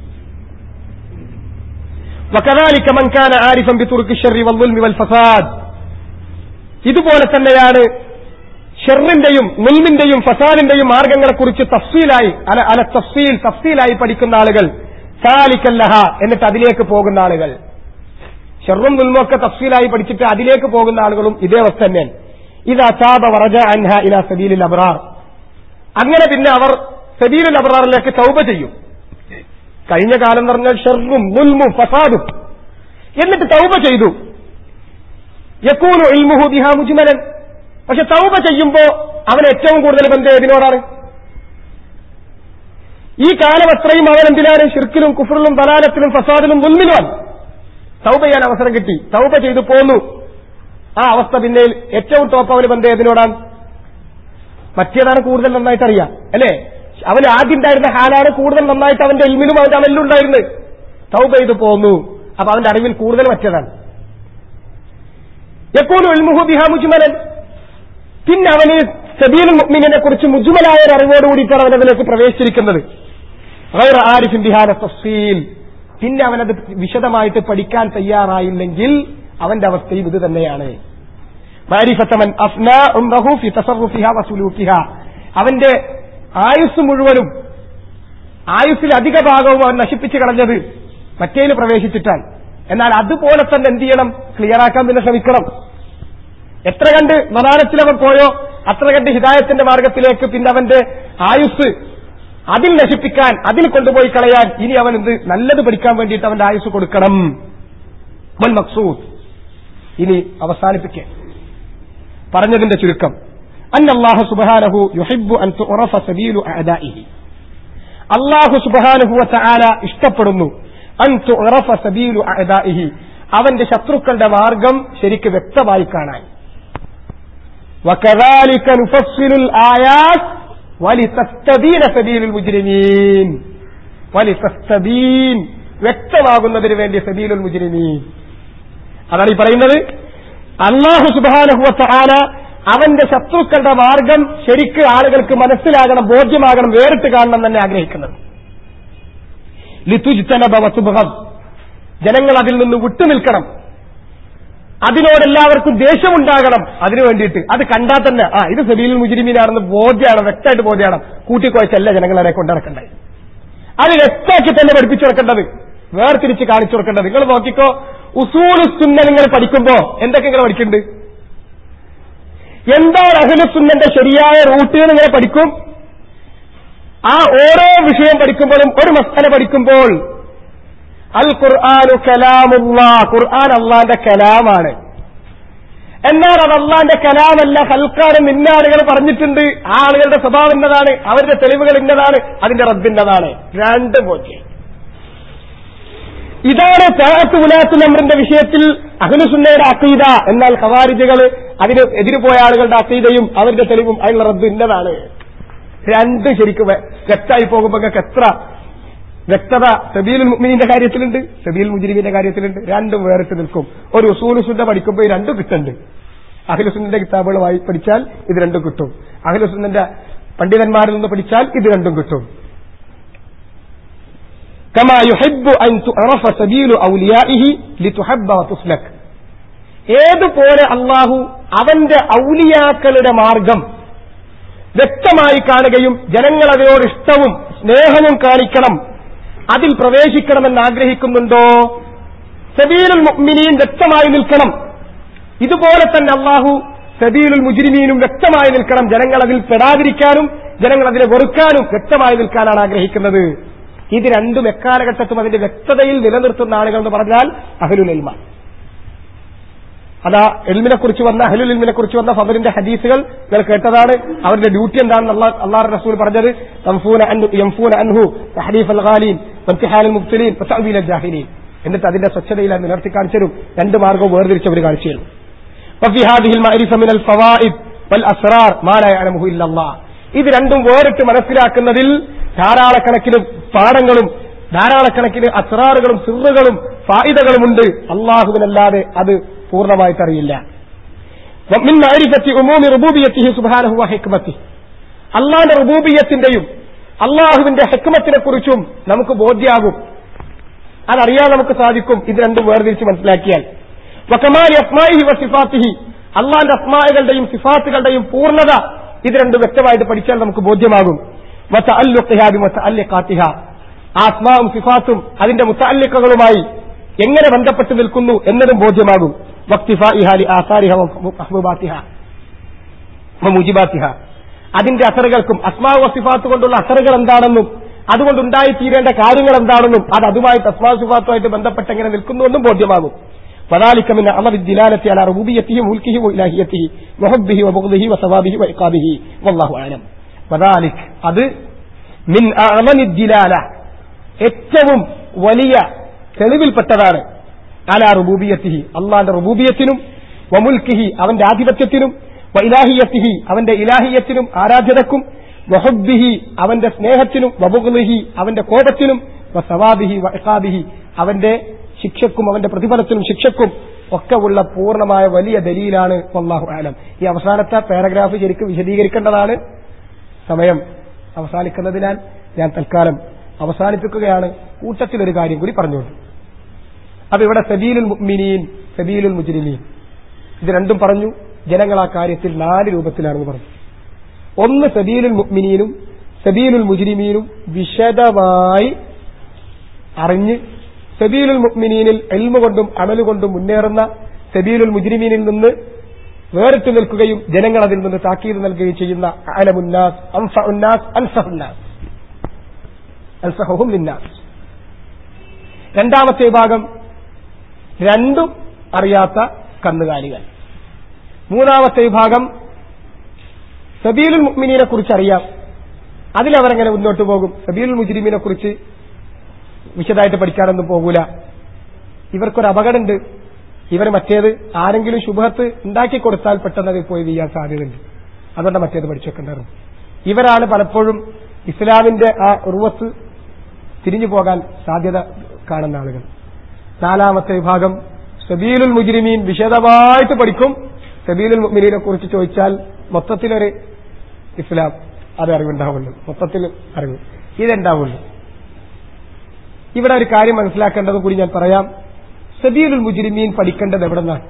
وكذلك من كان عارفا بطرق الشر والظلم والفساد ഇതുപോലെ തന്നെയാണ് ഷെറിന്റെയും മുൽമിന്റെയും ഫസാദിന്റെയും മാർഗങ്ങളെക്കുറിച്ച് തഫ്സീലായി അല അല തഫ്സീൽ തഫ്സീലായി പഠിക്കുന്ന ആളുകൾ സാലിക്കല്ലഹ എന്നിട്ട് അതിലേക്ക് പോകുന്ന ആളുകൾ ഷെറും ദുൽമും ഒക്കെ തഫ്സീലായി പഠിച്ചിട്ട് അതിലേക്ക് പോകുന്ന ആളുകളും ഇതേ അവസ്ഥ തന്നെയാണ് ഇത് അസാബ വറജ അൻഹ ഇല സബീലിൽ അബ്രാർ അങ്ങനെ പിന്നെ അവർ സബീലുൽ അബ്രാറിലേക്ക് തൗബ ചെയ്യും കഴിഞ്ഞ കാലം എന്ന് പറഞ്ഞാൽ ഷെറും ദുൽമും ഫസാദും എന്നിട്ട് തൗബ ചെയ്തു യക്കൂനു ഇൽമുഹു ബിഹ മുജ്മലൻ പക്ഷെ തൗബ ചെയ്യുമ്പോ അവൻ ഏറ്റവും കൂടുതൽ ബന്ധം ഏതിനോടാണ് ഈ കാലം അത്രയും അവൻ എന്തിനാണ് ഷിർക്കിലും കുഫറിലും ബലാലത്തിലും ഫസാദിലും മുൻമിലുമാണ് തൗബ ചെയ്യാൻ അവസരം കിട്ടി തൗബ ചെയ്തു പോന്നു ആ അവസ്ഥ പിന്നെ ഏറ്റവും ടോപ്പ് അവന് ബന്ധം ഏതിനോടാണ് മറ്റേതാണ് കൂടുതൽ നന്നായിട്ട് അറിയാം അല്ലേ അവന് ആദ്യം ഉണ്ടായിരുന്ന ഹാലാണ് കൂടുതൽ നന്നായിട്ട് അവന്റെ എൽമിലും അവന്റെ അമലിലും ഉണ്ടായിരുന്നത് തൗബ ചെയ്ത് പോന്നു അപ്പൊ അവന്റെ അറിവിൽ കൂടുതൽ മറ്റേതാണ് എപ്പോഴും എൽമുഹു ബിഹാ മുജ്മലൻ പിന്നെ അവന് സബീൽ മുഅ്മിനിനെ കുറിച്ച് മുജ്മലായ ഒരു അറിവോട് കൂടിയിട്ടാണ് അവൻ അതിലേക്ക് പ്രവേശിച്ചിരിക്കുന്നത് ഗൈറ ആരിഫിൻ ബിഹാന തഫ്സീൽ പിന്നെ അവനത് വിശദമായിട്ട് പഠിക്കാൻ തയ്യാറായില്ലെങ്കിൽ അവന്റെ അവസ്ഥയും ഇത് തന്നെയാണ് മാരിഫത്തമൻ അഫ്ന ഉംറഹു ഫി തസറുഫിഹ വസുലൂക്കിഹ അവന്റെ ആയുസ് മുഴുവനും ആയുസ്സിൽ അധിക ഭാഗവും അവൻ നശിപ്പിച്ചു കളഞ്ഞത് മറ്റേല് പ്രവേശിച്ചിട്ടാണ് എന്നാൽ അതുപോലെ തന്നെ എന്ത് ചെയ്യണം ക്ലിയറാക്കാൻ പിന്നെ ശ്രമിക്കണം എത്ര കണ്ട് മദാനത്തിൽ അവൻ പോയോ അത്ര കണ്ട് ഹിദായത്തിന്റെ മാർഗത്തിലേക്ക് പിന്നെ അവന്റെ ആയുസ് അതിൽ നശിപ്പിക്കാൻ അതിൽ കൊണ്ടുപോയി കളയാൻ ഇനി അവൻ എന്ത് നല്ലത് പഠിക്കാൻ വേണ്ടിയിട്ട് അവന്റെ ആയുസ് കൊടുക്കണം വൽ മക്സൂദ് ഇനി അവസാനിപ്പിക്കുക പറഞ്ഞതിന്റെ ചുരുക്കം അന്നല്ലാഹു സുബഹാനഹു യുഹിബ്ബു അൻ തുറഫ സബീലു അഅദാഇഹി അല്ലാഹു സുബഹാനഹു വതആല ഇഷ്ടപ്പെടുന്നു അൻ തുറഫ സബീലു അഅദാഇഹി അവന്റെ ശത്രുക്കളുടെ മാർഗം ശരിക്ക് വ്യക്തമായി കാണാൻ وكذلك نفصل الآيات ولتستبين سبيل المجرمين ولتستبين വ്യക്തമാകുന്നതിന് വേണ്ടി സബീലുൽ മുജ്രിമീൻ അതാണ് ഈ പറയുന്നത് അള്ളാഹു സുബാനഹുവത്ത ആല അവന്റെ ശത്രുക്കളുടെ മാർഗം ശരിക്ക് ആളുകൾക്ക് മനസ്സിലാകണം ബോധ്യമാകണം വേറിട്ട് കാണണം തന്നെ ആഗ്രഹിക്കുന്നത് ലിതുജ്തനബവസുബഹം ജനങ്ങൾ അതിൽ നിന്ന് വിട്ടുനിൽക്കണം അതിനോടെല്ലാവർക്കും ദേഷ്യമുണ്ടാകണം അതിനു വേണ്ടിയിട്ട് അത് കണ്ടാൽ തന്നെ ആ ഇത് സബീൽ മുജിരിമീനാണെന്ന് ബോധ്യമാണ് വ്യക്തമായിട്ട് ബോധ്യമാണ് കൂട്ടിക്കുഴച്ചല്ല ജനങ്ങളെ കൊണ്ടിറക്കേണ്ടത് അത് വ്യക്തമാക്കി തന്നെ പഠിപ്പിച്ചു കൊടുക്കേണ്ടത് വേർതിരിച്ച് കാണിച്ചു കൊടുക്കേണ്ടത് നിങ്ങൾ നോക്കിക്കോ ഉസൂൽ സുന്ന നിങ്ങൾ പഠിക്കുമ്പോ എന്തൊക്കെ നിങ്ങൾ പഠിക്കുന്നുണ്ട് എന്താണ് അഹ്ലു സുന്നന്റെ ശരിയായ റൂട്ട് നിങ്ങൾ പഠിക്കും ആ ഓരോ വിഷയം പഠിക്കുമ്പോഴും ഒരു മസ്തല പഠിക്കുമ്പോൾ അൽ ഖുർആാനു കലാമുള്ള ഖുർആൻ അള്ളാന്റെ കലാമാണ് എന്നാൽ അത് അള്ളാന്റെ കലാമല്ല ഹൽക്കാരും ഇന്ന ആളുകൾ പറഞ്ഞിട്ടുണ്ട് ആ ആളുകളുടെ സ്വഭാവം ഇന്നതാണ് അവരുടെ തെളിവുകൾ ഇന്നതാണ് അതിന്റെ റബ്ബിൻ്റെതാണ് രണ്ട് ബോധ്യം ഇതാണ് തേഹത്ത് ഉലാത്ത് നമ്പറിന്റെ വിഷയത്തിൽ അഹ്ലുസുന്നയുടെ അക്കീദ എന്നാൽ ഖവാരിജകൾ അതിന് എതിര് പോയ ആളുകളുടെ അക്കീദയും അവരുടെ തെളിവും അതിനുള്ള റബ്ബ് ഇന്നതാണ് രണ്ട് ശരിക്കും വെ- വ്യക്തമായി പോകുമ്പോൾ നിങ്ങൾക്ക് എത്ര വ്യക്തത സബീൽ മുഅ്മിനീന്റെ കാര്യത്തിലുണ്ട് സബീൽ മുജിരിമിന്റെ കാര്യത്തിലുണ്ട് രണ്ടും വേറിട്ട് നിൽക്കും ഒരു ഉസൂലുസുന്ന പഠിക്കുമ്പോൾ ഈ രണ്ടും കിട്ടുന്നുണ്ട് അഖിലുസുന്നന്റെ കിതാബുകൾ വായി പഠിച്ചാൽ ഇത് രണ്ടും കിട്ടും അഖിലുസുന്നന്റെ പണ്ഡിതന്മാരിൽ നിന്ന് പഠിച്ചാൽ ഇത് രണ്ടും കിട്ടും كما يحب أن تعرف سبيل أوليائه لتحب وتسلك ഏതുപോലെ അള്ളാഹു അവന്റെ ഔലിയാക്കളുടെ മാർഗം വ്യക്തമായി കാണുകയും ജനങ്ങൾ അതിനോട് ഇഷ്ടവും സ്നേഹവും കാണിക്കണം അതിൽ പ്രവേശിക്കണമെന്ന് ആഗ്രഹിക്കുന്നുണ്ടോ സബീലുൽ മുഅ്മിനീൻ വ്യക്തമായി നിൽക്കണം ഇതുപോലെ തന്നെ അള്ളാഹു സബീലുൽ മുജ്രിമീനും വ്യക്തമായി നിൽക്കണം ജനങ്ങൾ അതിൽ പെടാതിരിക്കാനും ജനങ്ങൾ അതിനെ വെറുക്കാനും വ്യക്തമായി നിൽക്കാനാണ് ആഗ്രഹിക്കുന്നത് ഇത് രണ്ടും എക്കാലഘട്ടത്തും അതിന്റെ വ്യക്തതയിൽ നിലനിർത്തുന്ന ആളുകൾ എന്ന് പറഞ്ഞാൽ അഹലുൽ എൽമ അതാ എൽമിനെ കുറിച്ച് വന്ന അഹലുൽ എൽമിനെ കുറിച്ച് വന്ന ഫബറിന്റെ ഹദീസുകൾ നിങ്ങൾ കേട്ടതാണ് അവരുടെ ഡ്യൂട്ടി എന്താണെന്ന് അള്ളാഹ് അള്ളാഹ് റസൂൽ പറഞ്ഞത് തംഫൂന അൻഹു- യംഫൂന അൻഹു തഹരീഫ് അൽ ഖാലീൻ വംതിഹാൽ മുബ്തലീൻ വതഅവീൽ അൽ ജാഹിലീൻ എന്നിട്ട് അതിന്റെ സ്വച്ഛതയിൽ അത് നിലർത്തി കാണിച്ചരും രണ്ട് മാർഗവും വേർതിരിച്ചവർ കാണിച്ചു തരും وفي هذه المعرفة من الفوائد والأسرار ما لا يعلمه إلا الله ഇത് രണ്ടും വേറിട്ട് മനസ്സിലാക്കുന്നതിൽ ധാരാളക്കണക്കിന് പാഠങ്ങളും ധാരാളക്കണക്കിന് അസ്രാറുകളും സിറുകളും ഫായിദകളുമുണ്ട് അള്ളാഹുവിനല്ലാതെ അത് പൂർണ്ണമായിട്ട് അറിയില്ല من معرفة عموم ربوبيته سبحانه وحكمته അള്ളാന്റെ റുബൂബിയത്തിന്റെയും അള്ളാഹുവിന്റെ ഹെക്മത്തിനെ കുറിച്ചും നമുക്ക് ബോധ്യാകും അതറിയാൻ നമുക്ക് സാധിക്കും ഇത് രണ്ടും വേർതിരിച്ച് മനസ്സിലാക്കിയാൽ വക്കമാലി അസ്മാഹി വസിഫാത്തിഹി അള്ളാന്റെ അസ്മാകളുടെയും സിഫാത്തുകളുടെയും പൂർണ്ണത ഇത് രണ്ടും വ്യക്തമായിട്ട് പഠിച്ചാൽ നമുക്ക് ബോധ്യമാകും വത്തഅല്ലുഖിഹാബി വത്തഅല്ലിഖാത്തിഹ ആ ആത്മാവും സിഫാത്തും അതിന്റെ മുത്തഅല്ലിഖകളുമായി എങ്ങനെ ബന്ധപ്പെട്ട് നിൽക്കുന്നു എന്നതും ബോധ്യമാകും വക്തിഫാഇഹാലി ആസാരിഹ വഹ്ബുബാത്തിഹ മുജിബാത്തിഹ അതിന്റെ അസറുകൾക്കും അസ്മാവ് വസിഫാത്ത് കൊണ്ടുള്ള അസറുകൾ എന്താണെന്നും അതുകൊണ്ടുണ്ടായിത്തീരേണ്ട കാര്യങ്ങൾ എന്താണെന്നും അത് അതുമായി അസ്മാവ് സിഫാത്തുമായിട്ട് ബന്ധപ്പെട്ട് എങ്ങനെ നിൽക്കുന്നുവെന്നും ബോധ്യമാകും وذلك من أمر الدلالة على ربوبيته وملكه وإلهيته وحبه وبغضه وثوابه وإقابه والله أعلم وذلك അത് من أعظم الدلالة ഏറ്റവും വലിയ തെളിവിൽപ്പെട്ടതാണ് അല റുബൂബിയത്തിഹി അള്ളാന്റെ റുബൂബിയത്തിനും വമുൽക്കിഹി അവന്റെ ആധിപത്യത്തിനും വ ഇലാഹിയത്തിഹി അവന്റെ ഇലാഹിയത്തിനും ആരാധ്യതക്കും വഹുബിഹി അവന്റെ സ്നേഹത്തിനും വബുഗ്ലിഹി അവന്റെ കോപത്തിനും വ സവാബിഹി വ ഇഖാബിഹി അവന്റെ ശിക്ഷക്കും അവന്റെ പ്രതിഫലത്തിനും ശിക്ഷക്കും ഒക്കെ ഉള്ള പൂർണ്ണമായ വലിയ ദലീലാണ് വല്ലാഹു ആലം ഈ അവസാനത്തെ പാരഗ്രാഫ് ശരിക്കും വിശദീകരിക്കേണ്ടതാണ് സമയം അവസാനിക്കുന്നതിനാൽ ഞാൻ തൽക്കാലം അവസാനിപ്പിക്കുകയാണ് കൂട്ടത്തിലൊരു കാര്യം കൂടി പറഞ്ഞുകൊണ്ട് അപ്പൊ ഇവിടെ സബീലുൽ മുഅ്മിനീൻ സബീലുൽ മുജ്രിമീൻ ഇത് രണ്ടും പറഞ്ഞു ജനങ്ങൾ ആ കാര്യത്തിൽ നാല് രൂപത്തിലാണെന്ന് പറഞ്ഞു ഒന്ന് സബീലുൽ മുഅ്മിനീനും സബീലുൽ മുജ്രിമീനും വിശദമായി അറിഞ്ഞ് സബീലുൽ മുഅ്മിനീനിൽ എൽമ കൊണ്ടും അമല് കൊണ്ടും മുന്നേറുന്ന സബീലുൽ മുജ്രിമീനിൽ നിന്ന് വേറിട്ട് നിൽക്കുകയും ജനങ്ങൾ അതിൽ നിന്ന് താക്കീത് നൽകുകയും ചെയ്യുന്ന അലമുന്നാസ് അൻഫഉന്നാസ് അൻസഹുന്നാസ് അൻസഹും ലിന്നാസ് രണ്ടാമത്തെ വിഭാഗം രണ്ടും അറിയാത്ത കന്നുകാലികൾ മൂന്നാമത്തെ വിഭാഗം സബീലുൽ മുഅ്മിനീനെ കുറിച്ച് അറിയാം അതിലവരെങ്ങനെ മുന്നോട്ട് പോകും സബീലുൽ മുജ്രിമീനെ കുറിച്ച് വിശദമായിട്ട് പഠിക്കാനൊന്നും പോകൂല ഇവർക്കൊരു അപകടമുണ്ട് ഇവർ മറ്റേത് ആരെങ്കിലും ശുഭത്ത് ഉണ്ടാക്കി കൊടുത്താൽ പെട്ടെന്ന് അത് പോയി വീഴാൻ സാധ്യതയുണ്ട് അതുകൊണ്ട് മറ്റേത് പഠിച്ചു വെക്കേണ്ടായിരുന്നു ഇവരാണ് പലപ്പോഴും ഇസ്ലാമിന്റെ ആ ഉറുവത്ത് തിരിഞ്ഞു പോകാൻ സാധ്യത കാണുന്ന ആളുകൾ നാലാമത്തെ വിഭാഗം സബീലുൽ മുജ്രിമീൻ വിശദമായിട്ട് പഠിക്കും സബീലുൽ മുഅ്മിനീനെ കുറിച്ച് ചോദിച്ചാൽ മൊത്തത്തിലൊരു ഇസ്ലാം അത് അറിവുണ്ടാവുള്ളൂ മൊത്തത്തിൽ അറിവ് ഇതുണ്ടാവുള്ളൂ ഇവിടെ ഒരു കാര്യം മനസ്സിലാക്കേണ്ടത് കൂടി ഞാൻ പറയാം സബീലുൽ മുജ്രിമീൻ പഠിക്കേണ്ടത് എവിടെ നിന്നാണ്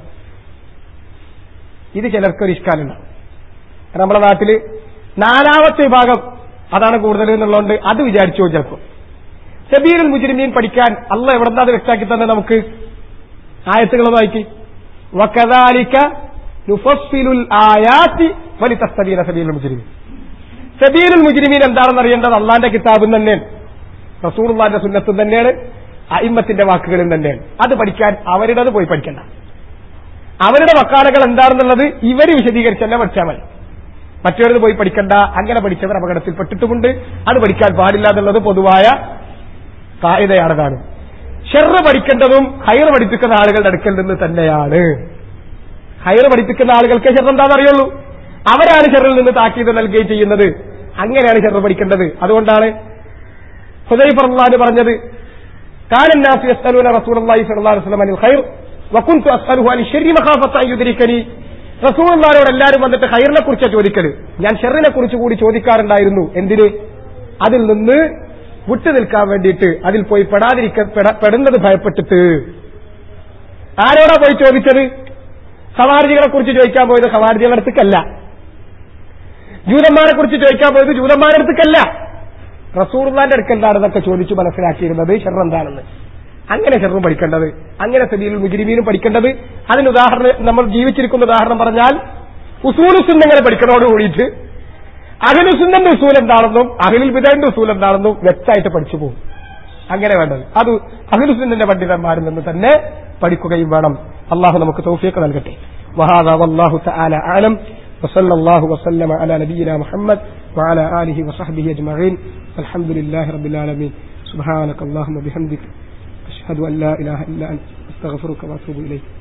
ഇത് ചിലർക്കൊരു ഇഷ്കാലുണ്ടാവും നമ്മുടെ നാട്ടില് നാലാമത്തെ വിഭാഗം അതാണ് കൂടുതൽ എന്നുള്ളതുകൊണ്ട് അത് വിചാരിച്ചു ചിലപ്പോൾ സബീലുൽ മുജ്രിമീൻ പഠിക്കാൻ അല്ല എവിടെ അത് വ്യക്താക്കി തന്നെ നമുക്ക് ആയത്തുകൾ വായിക്കി വക്കദാലിക നുഫസ്സിലുൽ ആയാത്തി വലിതസ്തബീന സബീലുൽ മുജ്രിമീൻ സബീലുൽ മുജ്രിമീൻ എന്താണെന്ന് അറിയേണ്ടത് അള്ളാന്റെ കിതാബിൽ തന്നെയാണ് റസൂർമാന്റെ സുന്നത്തും തന്നെയാണ് അയിമ്മത്തിന്റെ വാക്കുകളിൽ തന്നെയാണ് അത് പഠിക്കാൻ അവരുടേത് പോയി പഠിക്കണ്ട അവരുടെ വക്കാലകൾ എന്താണെന്നുള്ളത് ഇവര് വിശദീകരിച്ച് തന്നെ പഠിച്ചാൽ മതി മറ്റൊരിത് പോയി പഠിക്കണ്ട അങ്ങനെ പഠിച്ചവർ അപകടത്തിൽപ്പെട്ടിട്ടുമുണ്ട് അത് പഠിക്കാൻ പാടില്ല എന്നുള്ളത് പൊതുവായ കായികയാണ് കാണും ഷെറ് പഠിക്കേണ്ടതും ഹൈർ പഠിപ്പിക്കുന്ന ആളുകളുടെ അടുക്കൽ നിന്ന് തന്നെയാണ് ഹൈർ പഠിപ്പിക്കുന്ന ആളുകൾക്ക് ഷെറ് എന്താണെന്ന് അറിയുള്ളൂ അവരാണ് ഷെറിൽ നിന്ന് താക്കീത് നൽകുകയും ചെയ്യുന്നത് അങ്ങനെയാണ് ഷെറ് പഠിക്കേണ്ടത് അതുകൊണ്ടാണ് ഹുദൈഫർലാന് പറഞ്ഞത് കാലന്നാസ് യസ്അലൂന റസൂലുള്ളാഹി സ്വല്ലല്ലാഹു അലൈഹി വസല്ലം അനിൽ ഖൈർ വകുൻതു അസ്അലുഹു അനി ശർരി മഖാഫത അൻ യുദ്രികനി റസൂലുള്ളാഹിയോട് എല്ലാവരും വന്നിട്ട് ഖൈറിനെ കുറിച്ച് ചോദിക്കല് ഞാൻ ഷെറിനെ കുറിച്ച് കൂടി ചോദിക്കാറുണ്ടായിരുന്നു എന്തിന് അതിൽ നിന്ന് വിട്ടു നിൽക്കാൻ വേണ്ടിയിട്ട് അതിൽ പോയി പെടാതിരിക്ക പെട- പെടുന്നത് ഭയപ്പെട്ടിട്ട് ആരോടാ പോയി ചോദിച്ചത് ഖവാർജികളെ കുറിച്ച് ചോദിക്കാൻ പോയത് ഖവാർജികളുടെ അടുത്തേക്കല്ല ജൂതന്മാരെ കുറിച്ച് ചോദിക്കാൻ പോയത് ജൂതന്മാരുടെ അടുത്തേക്കല്ല റസൂർമാന്റെ അടുക്കൽ എന്താണെന്നൊക്കെ ചോദിച്ചു മനസ്സിലാക്കിയിരുന്നത് ഷെർ എന്താണെന്ന് അങ്ങനെ ഷെറും പഠിക്കേണ്ടത് അങ്ങനെ സബീലും മുജിരിമീനും പഠിക്കേണ്ടത് അതിന് ഉദാഹരണം നമ്മൾ ജീവിച്ചിരിക്കുന്ന ഉദാഹരണം പറഞ്ഞാൽ ഉസൂലുസുന്നങ്ങനെ പഠിക്കണോട് കൂടിയിട്ട് അഖിലുസുന്നന്റെ ഉസൂൽ എന്താണെന്നും അഖിലുൽ ബിദന്റെ ഉസൂൽ എന്താണെന്നും വ്യക്തമായിട്ട് പഠിച്ചു പോകും അങ്ങനെ വേണ്ടത് അത് അഖിലുസുന്നന്റെ പണ്ഡിതന്മാരിൽ നിന്ന് തന്നെ പഠിക്കുകയും വേണം അള്ളാഹു നമുക്ക് തൗഫീഖ് നൽകട്ടെ വഹാദ വല്ലാഹു തആല അലം وصلى الله وسلم على نبينا محمد وعلى آله وصحبه أجمعين الحمد لله رب العالمين سبحانك اللهم وبحمدك أشهد أن لا إله إلا أنت أستغفرك وأتوب إليك